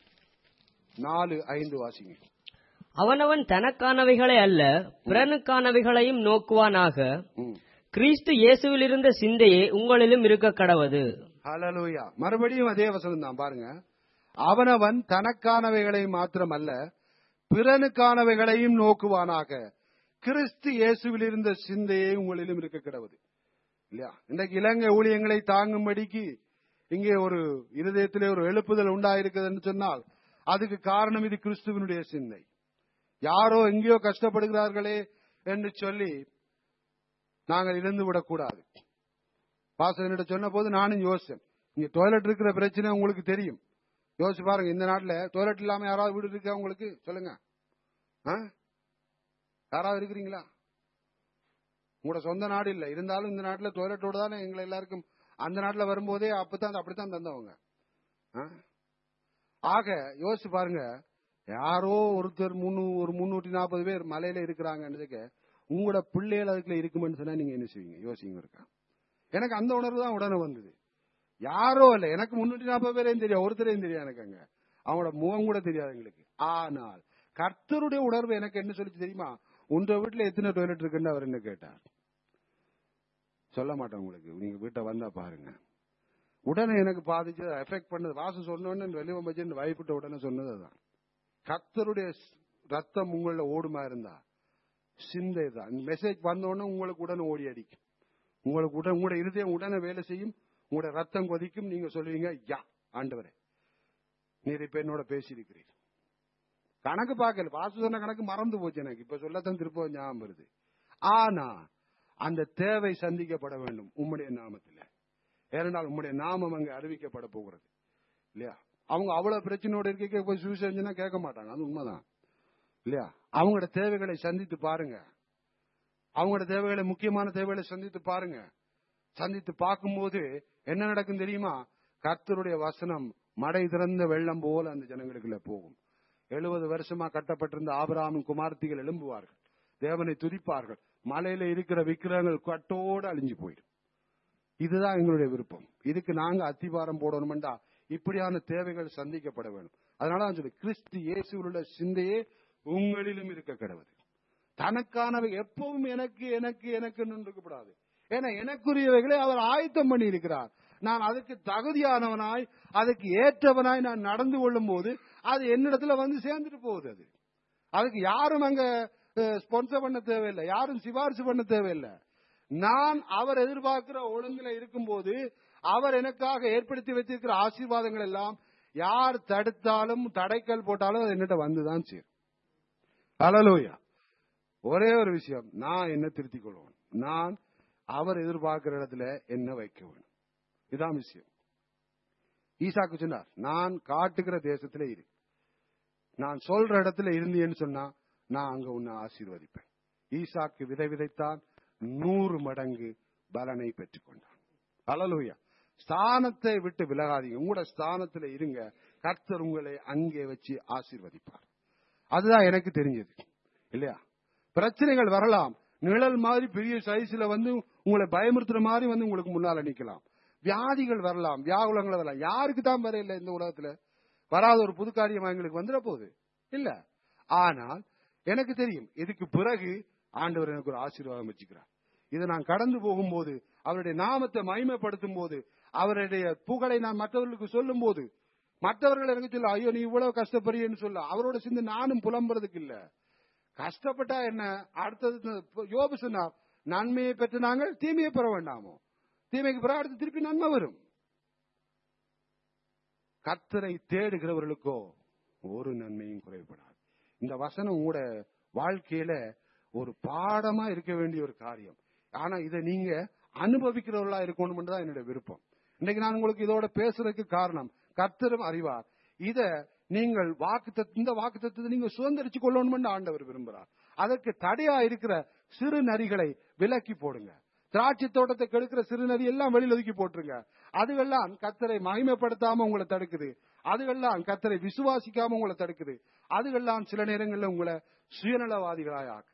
[SPEAKER 1] நாலு ஐந்து வாசிங்க
[SPEAKER 2] அவனவன் தனக்கானவைகளை அல்ல பிறனுக்கானவைகளையும் நோக்குவானாக
[SPEAKER 1] ம்.
[SPEAKER 2] கிறிஸ்து இயேசுவில் இருந்த சிந்தையே உங்களிலும் இருக்க கடவது
[SPEAKER 1] ஹalleluya மறுபடியும் அதே வசனம் தான் பாருங்க அவனவன் தனக்கானவைகளை மாத்திரம் அல்ல பிறனுக்கானவைகளையும் நோக்குவானாக கிறிஸ்து இயேசுவில் இருந்த சிந்தையே உங்களிலும் இருக்க கிடவது இல்லையா இன்றைக்கு இலங்கை ஊழியங்களை தாங்கும்படிக்கு இங்கே ஒரு இருதயத்திலே ஒரு எழுப்புதல் உண்டாயிருக்குதுன்னு சொன்னால் அதுக்கு காரணம் இது கிறிஸ்துவனுடைய சிந்தை யாரோ எங்கேயோ கஷ்டப்படுகிறார்களே என்று சொல்லி நாங்கள் இருந்து விடக்கூடாது பாசகனிட்ட சொன்ன போது நானும் யோசிச்சேன் இங்க டாய்லெட் இருக்கிற பிரச்சனை உங்களுக்கு தெரியும் யோசிச்சு பாருங்க இந்த நாட்டுல டாய்லெட் இல்லாம யாராவது வீடு இருக்கா உங்களுக்கு சொல்லுங்க ஆ? யாராவது இருக்கிறீங்களா உங்களோட சொந்த நாடு இல்ல இருந்தாலும் இந்த நாட்டுல டாய்லெட்டோட தானே எங்களை எல்லாருக்கும் அந்த நாட்டுல வரும்போதே அப்பதான் அப்படித்தான் தந்தவங்க ஆ? ஆக யோசிச்சு பாருங்க யாரோ ஒருத்தர் முன்னூ ஒரு முன்னூத்தி நாற்பது பேர் மலையில இருக்கிறாங்கன்றதுக்கு உங்களோட பிள்ளைகள் அதுக்குள்ள இருக்குமென்னு சொன்னா நீங்க என்ன செய்வீங்க யோசிங்க இருக்கா எனக்கு அந்த உணர்வு தான் உடனே வந்தது யாரோ இல்ல எனக்கு முன்னூத்தி நாற்பது பேரையும் தெரியும் ஒருத்தரையும் தெரியும் எனக்கு அங்க அவங்களோட முகம் கூட தெரியாது எங்களுக்கு ஆனால் கர்த்தருடைய உணர்வு எனக்கு என்ன சொல்லிச்சு தெரியுமா உங்க வீட்டுல எத்தனை டாய்லெட் இருக்குன்னு அவர் என்ன கேட்டார் சொல்ல மாட்டேன் உங்களுக்கு நீங்க வீட்டை வந்தா பாருங்க உடனே எனக்கு பாதிச்சு எஃபெக்ட் பண்ணது வாசம் சொன்னோன்னு வெளியே வச்சு வாய்ப்பிட்ட உடனே சொன்னது அதான் கர்த்தருடைய ரத்தம் உங்கள ஓடுமா இருந்தா சிந்தை தான் மெசேஜ் வந்தோடனே உங்களுக்கு உடனே ஓடி அடிக்கும் உங்களுக்கு உடனே உங்களோட இருதயம் உடனே வேலை செய்யும் உங்களோட ரத்தம் கொதிக்கும் நீங்க சொல்லுவீங்க யா ஆண்டவரே நீர் இப்ப என்னோட பேசியிருக்கிறீர் கணக்கு பார்க்கல பாசு சொன்ன கணக்கு மறந்து போச்சு எனக்கு இப்ப சொல்லத்தான் திருப்ப ஞாபகம் வருது ஆனா அந்த தேவை சந்திக்கப்பட வேண்டும் உம்முடைய நாமத்துல ஏனென்றால் உம்முடைய நாமம் அங்க அறிவிக்கப்பட போகிறது இல்லையா அவங்க அவ்வளவு பிரச்சனையோட இருக்க போய் சுவிசேஷம்னா கேட்க மாட்டாங்க அது உண்மைதான் இல்லையா அவங்களோட தேவைகளை சந்தித்து பாருங்க அவங்களோட தேவைகளை முக்கியமான தேவைகளை சந்தித்து பாருங்க சந்தித்து பார்க்கும்போது என்ன நடக்கும் தெரியுமா கர்த்தருடைய வசனம் மடை திறந்த வெள்ளம் போல அந்த ஜனங்களுக்குள்ள போகும் எழுபது வருஷமா கட்டப்பட்டிருந்த ஆபிரகாமின் குமார்த்திகள் எழும்புவார்கள் தேவனை துதிப்பார்கள் மலையில இருக்கிற விக்கிரகங்கள் கட்டோடு அழிஞ்சு போயிடும் இதுதான் எங்களுடைய விருப்பம் இதுக்கு நாங்க அத்திவாரம் போடணும்டா இப்படியான தேவைகள் சந்திக்கப்பட வேண்டும் அதனால நான் சொல்லி கிறிஸ்து இயேசுவுள்ள சிந்தையே உங்களிலும் இருக்க கிடவது தனக்கானவை எப்பவும் எனக்கு எனக்கு எனக்கு இருக்கக்கூடாது ஏன்னா எனக்குரியவைகளை அவர் ஆயத்தம் பண்ணி இருக்கிறார் நான் அதுக்கு தகுதியானவனாய் அதுக்கு ஏற்றவனாய் நான் நடந்து கொள்ளும் போது அது என்னிடத்துல வந்து சேர்ந்துட்டு போகுது அது அதுக்கு யாரும் அங்க ஸ்பான்சர் பண்ண தேவையில்லை யாரும் சிபாரிசு பண்ண தேவையில்லை நான் அவர் எதிர்பார்க்கிற ஒழுங்குல இருக்கும்போது அவர் எனக்காக ஏற்படுத்தி வைத்திருக்கிற ஆசீர்வாதங்கள் எல்லாம் யார் தடுத்தாலும் தடைக்கல் போட்டாலும் அது என்னிட்ட வந்துதான் சேரும் அலலோயா ஒரே ஒரு விஷயம் நான் என்ன திருத்திக் கொள்வேன் நான் அவர் எதிர்பார்க்கிற இடத்துல என்ன வைக்க வேணும் இதான் விஷயம் ஈசாக்கு சொன்னார் நான் காட்டுகிற தேசத்துல இரு நான் சொல்ற இடத்துல இருந்தேன்னு சொன்னா நான் அங்க உன்னை ஆசீர்வதிப்பேன் ஈசாக்கு விதை விதைத்தான் நூறு மடங்கு பலனை பெற்றுக்கொண்டான் அலலூயா ஸ்தானத்தை விட்டு விலகாதீங்க உங்களோட ஸ்தானத்துல இருங்க கர்த்தர் உங்களை அங்கே வச்சு ஆசீர்வதிப்பார் அதுதான் எனக்கு தெரிஞ்சது இல்லையா பிரச்சனைகள் வரலாம் நிழல் மாதிரி பெரிய சைஸ்ல வந்து உங்களை பயமுறுத்துற மாதிரி வந்து உங்களுக்கு முன்னால நிக்கலாம் வியாதிகள் வரலாம் வியாகுலங்கள் வரலாம் யாருக்கு தான் வர இல்லை இந்த உலகத்துல வராத ஒரு புது காரியம் எங்களுக்கு வந்துட போகுது இல்ல ஆனால் எனக்கு தெரியும் இதுக்கு பிறகு ஆண்டவர் எனக்கு ஒரு ஆசீர்வாதம் வச்சுக்கிறார் இதை நான் கடந்து போகும்போது அவருடைய நாமத்தை மகிமைப்படுத்தும் போது அவருடைய புகழை நான் மற்றவர்களுக்கு சொல்லும் போது மற்றவர்கள் எனக்கு சொல்ல ஐயோ நீ இவ்வளவு கஷ்டப்படுறீன்னு சொல்ல அவரோட சேர்ந்து நானும் புலம்புறதுக்கு இல்ல கஷ்டப்பட்டா என்ன அடுத்தது யோபு சொன்னார் நன்மையை பெற்று நாங்கள் தீமையை பெற வேண்டாமோ தீமைக்கு பிறகு அடுத்து திருப்பி நன்மை வரும் கத்தரை தேடுகிறவர்களுக்கோ ஒரு நன்மையும் குறைபடாது இந்த வசனம் உங்களோட வாழ்க்கையில ஒரு பாடமா இருக்க வேண்டிய ஒரு காரியம் ஆனா இதை நீங்க அனுபவிக்கிறவர்களா இருக்கணும் தான் என்னுடைய விருப்பம் இன்னைக்கு நான் உங்களுக்கு இதோட பேசுறதுக்கு காரணம் கர்த்தரும் அறிவார் இத நீங்கள் வாக்கு இந்த வாக்கு தத்துவத்தை நீங்க சுதந்திரிச்சு கொள்ளணும் ஆண்டவர் விரும்புறார் அதற்கு தடையா இருக்கிற சிறு நரிகளை விலக்கி போடுங்க திராட்சை தோட்டத்தை கெடுக்கிற சிறு நரி எல்லாம் வெளியில் ஒதுக்கி போட்டுருங்க அதுவெல்லாம் கத்தரை மகிமைப்படுத்தாம உங்களை தடுக்குது அதுவெல்லாம் கத்தரை விசுவாசிக்காம உங்களை தடுக்குது அதுவெல்லாம் சில நேரங்களில் உங்களை சுயநலவாதிகளாய் ஆக்குது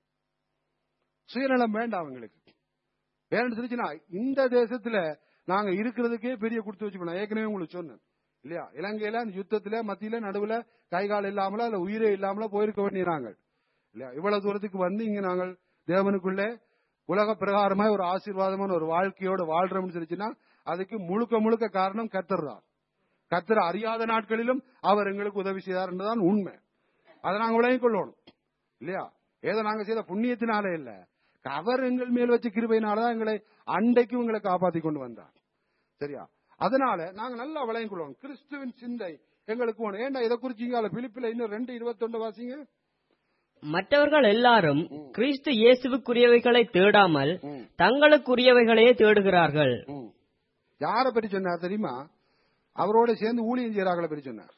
[SPEAKER 1] சுயநலம் வேண்டாம் அவங்களுக்கு வேணும் தெரிஞ்சுன்னா இந்த தேசத்துல நாங்க இருக்கிறதுக்கே பெரிய கொடுத்து வச்சுக்கணும் ஏற்கனவே உங்களுக்கு சொன்னேன் இல்லையா இலங்கையில அந்த யுத்தத்துல மத்தியில நடுவுல கை கால் இல்லாமல இல்ல உயிரே இல்லாமல போயிருக்க வேண்டியறாங்க இல்லையா இவ்வளவு தூரத்துக்கு வந்து இங்க நாங்கள் தேவனுக்குள்ளே உலக பிரகாரமா ஒரு ஆசீர்வாதமான ஒரு வாழ்க்கையோட வாழ்றோம்னு சொல்லிச்சுன்னா அதுக்கு முழுக்க முழுக்க காரணம் கத்தர் தான் கத்தர் அறியாத நாட்களிலும் அவர் எங்களுக்கு உதவி செய்தார் என்றுதான் உண்மை அதை நாங்க விளங்கிக் கொள்ளணும் இல்லையா ஏதோ நாங்க செய்த புண்ணியத்தினாலே இல்ல அவர் எங்கள் மேல் வச்ச கிருபையினாலதான் எங்களை அண்டைக்கும் எங்களை காப்பாத்தி கொண்டு வந்தார் சரியா அதனால நாங்க நல்லா விளங்கிக் கொள்வோம் கிறிஸ்துவின் சிந்தை எங்களுக்கு வேணும் ஏன்டா இதை குறிச்சு இங்க பிலிப்பில இன்னும் ரெண்டு இருபத்தொண்டு வாசிங்க
[SPEAKER 2] மற்றவர்கள் எல்லாரும் கிறிஸ்து இயேசுவுக்குரியவைகளை தேடாமல்
[SPEAKER 1] ம்.
[SPEAKER 2] தங்களுக்குரியவைகளையே தேடுகிறார்கள்
[SPEAKER 1] ம். யார பற்றி சொன்னார் தெரியுமா அவரோட சேர்ந்து ஊழியம் செய்யறாங்கள பற்றி சொன்னார்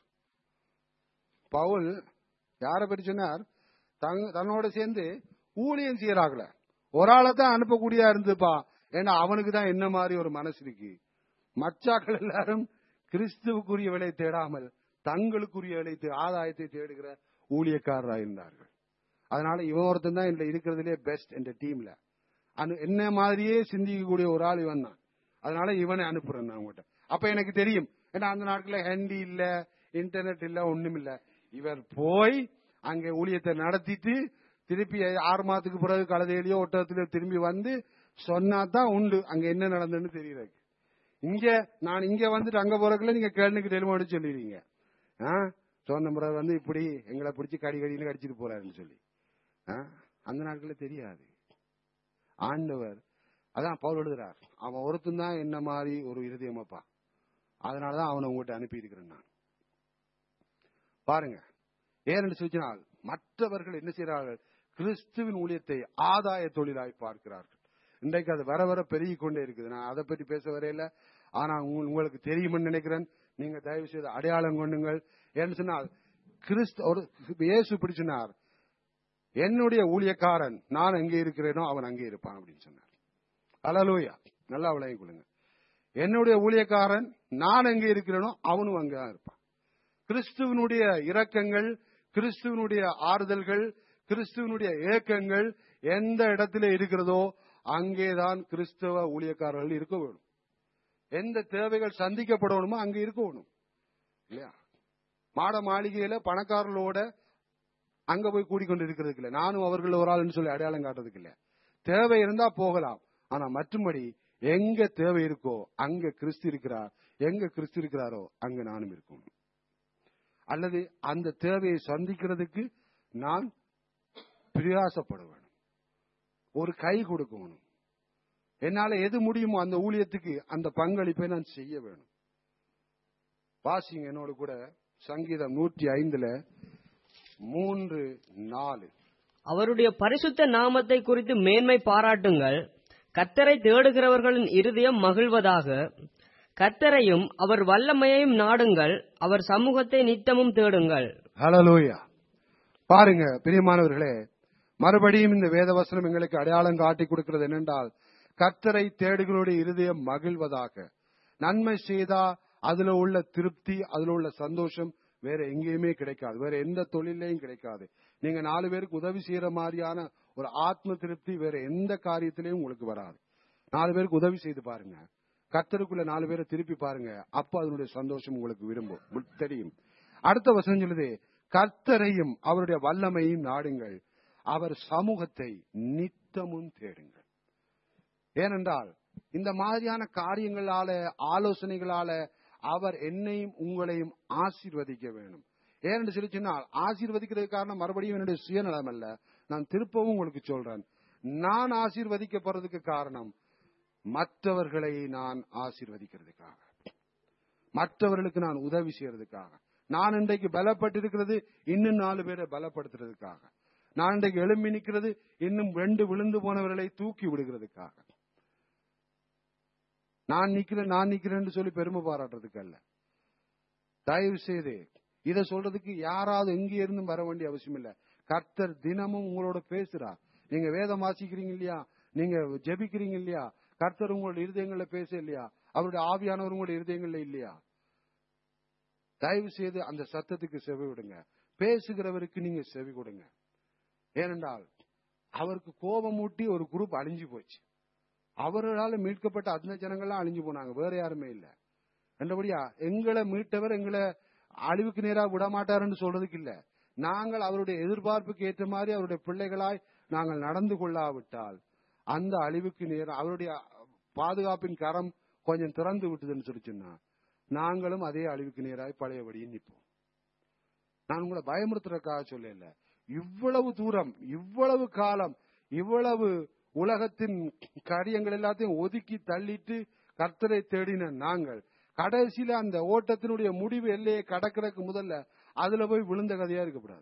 [SPEAKER 1] பவுல் யார பற்றி சொன்னார் தங்க- தன்னோட சேர்ந்து ஊழியம் செய்யறாங்கள ஒரு ஆளை தான் அனுப்பக்கூடியா இருந்துப்பா ஏன்னா அவனுக்கு தான் என்ன மாதிரி ஒரு மனசு இருக்கு மச்சாக்கள் எல்லாரும் கிறிஸ்துவுக்குரியவளை தேடாமல் தங்களுக்குரியவளை தே- ஆதாயத்தை தேடுகிற ஊழியக்காரராக இருந்தார்கள் அதனால இவன் ஒருத்தன் தான் இதுல இருக்கிறதுலே பெஸ்ட் என்ற டீம்ல அனு- என்ன மாதிரியே சிந்திக்கக்கூடிய ஒரு ஆள் இவன் தான் அதனால இவனை அனுப்புறேன் நான் உங்ககிட்ட அப்ப எனக்கு தெரியும் ஏன்னா அந்த நாட்கள்ல ஹேண்டி இல்ல இன்டர்நெட் இல்ல ஒண்ணும் இல்ல இவர் போய் அங்க ஊழியத்தை நடத்திட்டு திருப்பி ஆறு மாதத்துக்கு பிறகு கழுதையிலயோ ஒட்டகத்திலயோ திரும்பி வந்து சொன்னா தான் உண்டு அங்க என்ன நடந்ததுன்னு தெரியுது இங்க நான் இங்க வந்துட்டு அங்க போறதுக்குள்ள நீங்க கேளுக்கு டெலிமோடி சொல்லிடுவீங்க ஆ? சொன்ன முறை வந்து இப்படி எங்களை பிடிச்சி கடி கடின்னு கடிச்சிட்டு போறாருன்னு சொல்லி ஆ? அந்த நாட்கள்ல தெரியாது ஆண்டவர் அதான் பவுல் எழுதுறார் அவன் ஒருத்தன் தான் என்ன மாதிரி ஒரு இருதயமப்பா அதனாலதான் அவனை உங்ககிட்ட அனுப்பி இருக்கிறேன் நான் பாருங்க ஏன்னு சொல்லினால் மற்றவர்கள் என்ன செய்கிறார்கள் கிறிஸ்துவின் ஊழியத்தை ஆதாய தொழிலாய் பார்க்கிறார்கள் இன்றைக்கு அது வர வர பெருகி கொண்டே இருக்குது நான் அதை பற்றி பேச வரையில ஆனா உங்க- உங்களுக்கு தெரியும்னு நினைக்கிறேன் நீங்க தயவு செய்து அடையாளம் கொண்டுங்கள் ஏன்னு சொன்னால் கிறிஸ்து ஒரு இயேசு இப்படி சொன்னார் என்னுடைய ஊழியக்காரன் நான் எங்கே இருக்கிறேனோ அவன் அங்கே இருப்பான் அப்படின்னு சொன்னார் அலலூயா நல்லா விளங்கிக் கொள்ளுங்க என்னுடைய ஊழியக்காரன் நான் எங்கே இருக்கிறேனோ அவனும் அங்கே தான் இருப்பான் கிறிஸ்துவனுடைய இரக்கங்கள் கிறிஸ்துவனுடைய ஆறுதல்கள் கிறிஸ்துவனுடைய ஏக்கங்கள் எந்த இடத்துல இருக்கிறதோ அங்கேதான் கிறிஸ்தவ ஊழியக்காரர்கள் இருக்க வேணும் எந்த தேவைகள் சந்திக்கப்படணுமோ அங்கே இருக்க வேணும் இல்லையா மாட மாளிகையில பணக்காரர்களோட அங்க போய் கூடிக்கொண்டு இருக்கிறதுக்கு இல்ல நானும் அவர்கள் ஒரு ஆள்னு சொல்லி அடையாளம் காட்டுறதுக்கு இல்ல தேவை இருந்தா போகலாம் ஆனா மற்றும்படி எங்க தேவை இருக்கோ அங்க கிறிஸ்து இருக்கிறார் எங்க கிறிஸ்து இருக்கிறாரோ அங்க நானும் இருக்கும் அல்லது அந்த தேவையை சந்திக்கிறதுக்கு நான் பிரயாசப்பட வேணும் ஒரு கை கொடுக்கணும் என்னால எது முடியுமோ அந்த ஊழியத்துக்கு அந்த பங்களிப்பை நான் செய்ய வேணும் வாசிங்க என்னோட கூட சங்கீதம் நூற்றி ஐந்துல மூன்று நாலு
[SPEAKER 2] அவருடைய பரிசுத்த நாமத்தை குறித்து மேன்மை பாராட்டுங்கள் கத்தரை தேடுகிறவர்களின் இருதயம் மகிழ்வதாக கத்தரையும் அவர் வல்லமையையும் நாடுங்கள் அவர் சமூகத்தை நித்தமும் தேடுங்கள்
[SPEAKER 1] ஹalleluya பாருங்க பிரியமானவர்களே மறுபடியும் இந்த வேதவசனம் எங்களுக்கு அடையாளம் காட்டி கொடுக்கிறது என்னென்றால் கர்த்தரை தேடுகளுடைய இருதயம் மகிழ்வதாக நன்மை செய்தா அதுல உள்ள திருப்தி அதுல உள்ள சந்தோஷம் வேற எங்கேயுமே கிடைக்காது வேற எந்த தொழிலையும் கிடைக்காது நீங்க நாலு பேருக்கு உதவி செய்யற மாதிரியான ஒரு ஆத்ம திருப்தி வேற எந்த காரியத்திலையும் உங்களுக்கு வராது நாலு பேருக்கு உதவி செய்து பாருங்க கர்த்தருக்குள்ள நாலு பேரை திருப்பி பாருங்க அப்ப அதனுடைய சந்தோஷம் உங்களுக்கு விரும்பும் தெரியும் அடுத்த வசனம் சொல்லுது கர்த்தரையும் அவருடைய வல்லமையும் நாடுங்கள் அவர் சமூகத்தை நித்தமும் தேடுங்கள் ஏனென்றால் இந்த மாதிரியான காரியங்களால ஆலோசனைகளால அவர் என்னையும் உங்களையும் ஆசீர்வதிக்க வேணும் ஏனென்று சொல்லி சொன்னால் ஆசீர்வதிக்கிறது காரணம் மறுபடியும் என்னுடைய சுயநலம் அல்ல நான் திருப்பவும் உங்களுக்கு சொல்றேன் நான் ஆசீர்வதிக்கப்படுறதுக்கு காரணம் மற்றவர்களை நான் ஆசீர்வதிக்கிறதுக்காக மற்றவர்களுக்கு நான் உதவி செய்யறதுக்காக நான் இன்றைக்கு பலப்பட்டிருக்கிறது இன்னும் நாலு பேரை பலப்படுத்துறதுக்காக நான் இன்றைக்கு எழும்பி நிற்கிறது இன்னும் ரெண்டு விழுந்து போனவர்களை தூக்கி விடுகிறதுக்காக நான் நிக்கிறேன் நான் நிக்கிறேன்னு சொல்லி பெருமை பாராட்டுறதுக்கு அல்ல தயவு செய்து இதை சொல்றதுக்கு யாராவது எங்க இருந்தும் வர வேண்டிய அவசியம் இல்ல கர்த்தர் தினமும் உங்களோட பேசுறார் நீங்க வேதம் வாசிக்கிறீங்க இல்லையா நீங்க ஜெபிக்கிறீங்க இல்லையா கர்த்தர் உங்களோட இருதயங்கள்ல பேச இல்லையா அவருடைய ஆவியானவர் உங்களோட இருதயங்கள்ல இல்லையா தயவு செய்து அந்த சத்தத்துக்கு செவி விடுங்க பேசுகிறவருக்கு நீங்க செவி கொடுங்க ஏனென்றால் அவருக்கு கோபம் ஊட்டி ஒரு குரூப் அழிஞ்சு போச்சு அவர்களால மீட்கப்பட்ட அந்த ஜனங்கள்லாம் அழிஞ்சு போனாங்க வேற யாருமே இல்ல என்றபடியா எங்களை மீட்டவர் எங்களை அழிவுக்கு நேரா விட மாட்டாருன்னு சொல்றதுக்கு இல்ல நாங்கள் அவருடைய எதிர்பார்ப்புக்கு ஏற்ற மாதிரி அவருடைய பிள்ளைகளாய் நாங்கள் நடந்து கொள்ளாவிட்டால் அந்த அழிவுக்கு நேரம் அவருடைய பாதுகாப்பின் கரம் கொஞ்சம் திறந்து விட்டுதுன்னு சொல்லி சொன்னா நாங்களும் அதே அழிவுக்கு நேராய் பழையபடியே நிற்போம் நான் உங்களை பயமுறுத்துறதுக்காக சொல்லல இவ்வளவு தூரம் இவ்வளவு காலம் இவ்வளவு உலகத்தின் காரியங்கள் எல்லாத்தையும் ஒதுக்கி தள்ளிட்டு கர்த்தரை தேடின நாங்கள் கடைசியில அந்த ஓட்டத்தினுடைய முடிவு எல்லையை கடக்கிறதுக்கு முதல்ல அதுல போய் விழுந்த கதையா இருக்கக்கூடாது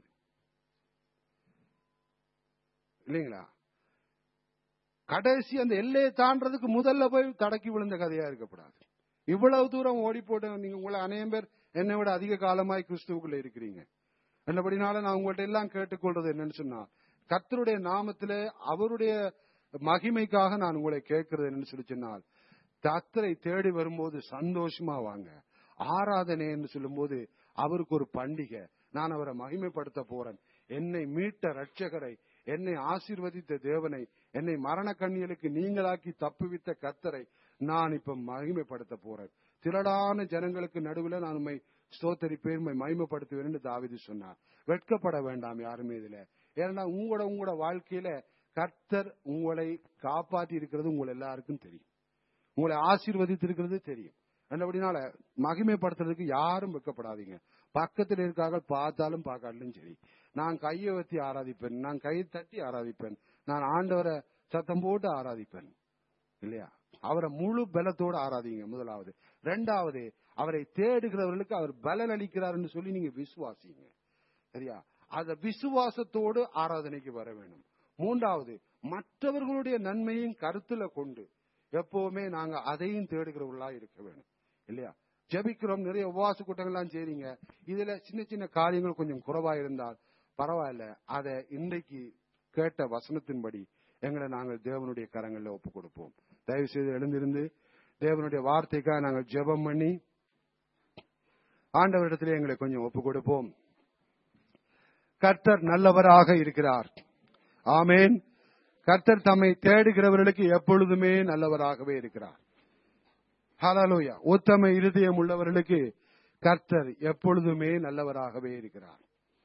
[SPEAKER 1] இல்லைங்களா கடைசி அந்த எல்லையை தாண்டறதுக்கு முதல்ல போய் தடக்கி விழுந்த கதையா இருக்கக்கூடாது இவ்வளவு தூரம் ஓடி போட்டு நீங்க உங்களை அநேகம் பேர் என்னை விட அதிக காலமாய் கிறிஸ்துவுக்குள்ள இருக்கிறீங்க என்னபடினால நான் உங்கள்ட்ட எல்லாம் கேட்டுக்கொள்றது என்னன்னு சொன்னா கர்த்தருடைய நாமத்திலே அவருடைய மகிமைக்காக நான் உங்களை கேட்கிறது என்னன்னு சொல்லி சொன்னால் கர்த்தரை தேடி வரும்போது சந்தோஷமா வாங்க ஆராதனை என்று சொல்லும்போது அவருக்கு ஒரு பண்டிகை நான் அவரை மகிமைப்படுத்த போறேன் என்னை மீட்ட ரட்சகரை என்னை ஆசீர்வதித்த தேவனை என்னை மரண கண்ணியலுக்கு நீங்களாக்கி தப்புவித்த கர்த்தரை நான் இப்ப மகிமைப்படுத்த போறேன் திரளான ஜனங்களுக்கு நடுவில் நான் உண்மை ஸ்தோத்தரிப்பேன் உண்மை மகிமைப்படுத்துவேன் என்று தாவிது சொன்னார் வெட்கப்பட வேண்டாம் யாருமே இதுல ஏன்னா உங்களோட உங்களோட வாழ்க்கையில கர்த்தர் உங்களை காப்பாற்றி இருக்கிறது உங்களை எல்லாருக்கும் தெரியும் உங்களை ஆசீர்வதித்திருக்கிறது தெரியும் அப்படினால மகிமைப்படுத்துறதுக்கு யாரும் வெக்கப்படாதீங்க பக்கத்தில் இருக்காக பார்த்தாலும் பார்க்காட்டிலும் சரி நான் கையை வத்தி ஆராதிப்பேன் நான் கை தட்டி ஆராதிப்பேன் நான் ஆண்டவரை சத்தம் போட்டு ஆராதிப்பேன் இல்லையா அவரை முழு பலத்தோடு ஆராதிங்க முதலாவது ரெண்டாவது அவரை தேடுகிறவர்களுக்கு அவர் பலன் அளிக்கிறார் சொல்லி நீங்க விசுவாசிங்க சரியா அந்த விசுவாசத்தோடு ஆராதனைக்கு வர வேணும் மூன்றாவது மற்றவர்களுடைய நன்மையும் கருத்துல கொண்டு எப்பவுமே நாங்க அதையும் தேடுகிறவர்களா இருக்க வேணும் இல்லையா ஜபிக்கிறோம் நிறைய உபவாச கூட்டங்கள்லாம் செய்றீங்க இதுல சின்ன சின்ன காரியங்கள் கொஞ்சம் குறைவா இருந்தால் பரவாயில்ல அதை இன்றைக்கு கேட்ட வசனத்தின்படி எங்களை நாங்கள் தேவனுடைய கரங்களில் ஒப்பு கொடுப்போம் தயவு செய்து எழுந்திருந்து தேவனுடைய வார்த்தைக்காக நாங்கள் ஜெபம் பண்ணி ஆண்டவரிடத்திலே எங்களை கொஞ்சம் ஒப்பு கொடுப்போம் கர்த்தர் நல்லவராக இருக்கிறார் ஆமேன் கர்த்தர் தம்மை தேடுகிறவர்களுக்கு எப்பொழுதுமே நல்லவராகவே இருக்கிறார் ஹலலோயா உத்தம இருதயம் உள்ளவர்களுக்கு கர்த்தர் எப்பொழுதுமே நல்லவராகவே இருக்கிறார்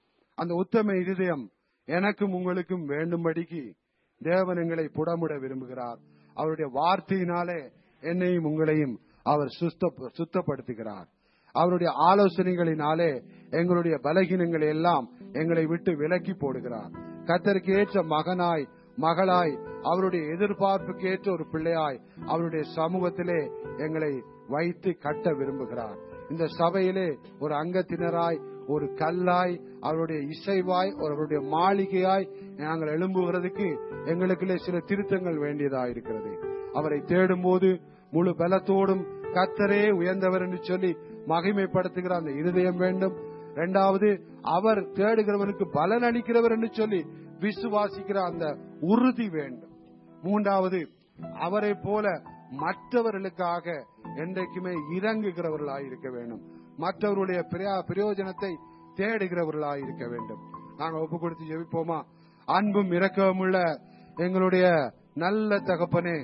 [SPEAKER 1] அந்த உத்தம இருதயம் எனக்கும் உங்களுக்கும் வேண்டும்படிக்கு தேவன் எங்களை புடமுட விரும்புகிறார் அவருடைய வார்த்தையினாலே என்னையும் உங்களையும் அவர் சுத்த சுத்தப்படுத்துகிறார் அவருடைய ஆலோசனைகளினாலே எங்களுடைய பலகீனங்களை எல்லாம் எங்களை விட்டு விலக்கி போடுகிறார் கத்தருக்கு ஏற்ற மகனாய் மகளாய் அவருடைய எதிர்பார்ப்புக்கு ஏற்ற ஒரு பிள்ளையாய் அவருடைய சமூகத்திலே எங்களை வைத்து கட்ட விரும்புகிறார் இந்த சபையிலே ஒரு அங்கத்தினராய் ஒரு கல்லாய் அவருடைய இசைவாய் அவருடைய மாளிகையாய் நாங்கள் எழும்புகிறதுக்கு எங்களுக்குள்ளே சில திருத்தங்கள் வேண்டியதா இருக்கிறது அவரை தேடும் போது முழு பலத்தோடும் கத்தரே உயர்ந்தவர் என்று சொல்லி மகிமைப்படுத்துகிற அந்த இருதயம் வேண்டும் இரண்டாவது அவர் தேடுகிறவனுக்கு பலன் அளிக்கிறவர் என்று சொல்லி விசுவாசிக்கிற அந்த உறுதி வேண்டும் மூன்றாவது அவரை போல மற்றவர்களுக்காக என்றைக்குமே இறங்குகிறவர்களாய் இருக்க வேண்டும் மற்றவருடைய பிரயா- பிரயோஜனத்தை தேடுகிறவர்களாய் இருக்க வேண்டும் நாங்க ஒப்பு கொடுத்து ஜெபிப்போமா அன்பும் இரக்கமுள்ள எங்களுடைய நல்ல தகப்பனே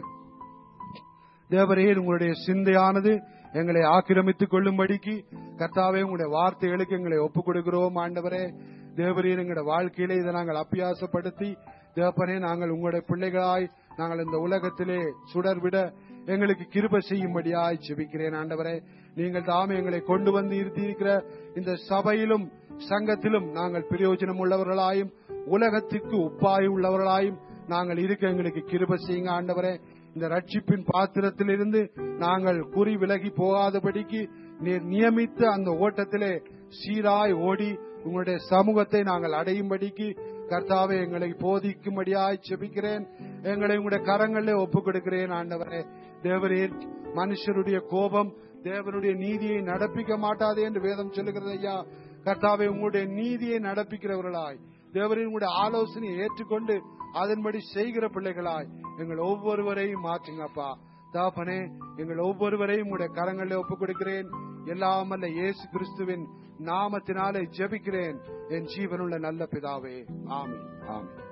[SPEAKER 1] தேவரே உங்களுடைய சிந்தையானது எங்களை ஆக்கிரமித்துக் கொள்ளும்படிக்கு கர்த்தாவே உங்களுடைய வார்த்தைகளுக்கு எங்களை ஒப்புக் கொடுக்கிறோம் ஆண்டவரே தேவரீர் எங்களுடைய வாழ்க்கையிலே இதை நாங்கள் அபியாசப்படுத்தி தேவப்பனே நாங்கள் உங்களுடைய பிள்ளைகளாய் நாங்கள் இந்த உலகத்திலே சுடர்விட எங்களுக்கு கிருப செய்யும்படியாய் செபிக்கிறேன் ஆண்டவரே நீங்கள் தாமே எங்களை கொண்டு வந்து இருத்தியிருக்கிற இந்த சபையிலும் சங்கத்திலும் நாங்கள் பிரயோஜனம் உள்ளவர்களாயும் உலகத்திற்கு உப்பாய் உள்ளவர்களாயும் நாங்கள் இருக்க எங்களுக்கு கிருப செய்யுங்க ஆண்டவரே இந்த ரட்சிப்பின் பாத்திரத்திலிருந்து நாங்கள் குறி விலகி போகாதபடிக்கு நீர் நியமித்த அந்த ஓட்டத்திலே சீராய் ஓடி உங்களுடைய சமூகத்தை நாங்கள் அடையும்படிக்கு கர்த்தாவே எங்களை போதிக்கும்படியாய் செபிக்கிறேன் எங்களை உங்களுடைய கரங்களிலே ஒப்புக் கொடுக்கிறேன் ஆண்டவரே தேவரீர் மனுஷருடைய கோபம் தேவனுடைய நீதியை நடப்பிக்க மாட்டாதே என்று வேதம் சொல்லுகிறது ஐயா கர்த்தாவே உங்களுடைய நீதியை நடப்பிக்கிறவர்களாய் தேவரின் உங்களுடைய ஆலோசனையை ஏற்றுக்கொண்டு அதன்படி செய்கிற பிள்ளைகளாய் எங்கள் ஒவ்வொருவரையும் மாற்றுங்கப்பா தாப்பனே எங்கள் ஒவ்வொருவரையும் உங்களுடைய கரங்களில் ஒப்புக் கொடுக்கிறேன் எல்லாம் அல்ல இயேசு கிறிஸ்துவின் நாமத்தினாலே ஜெபிக்கிறேன் என் ஜீவனுள்ள நல்ல பிதாவே ஆமென் ஆமென்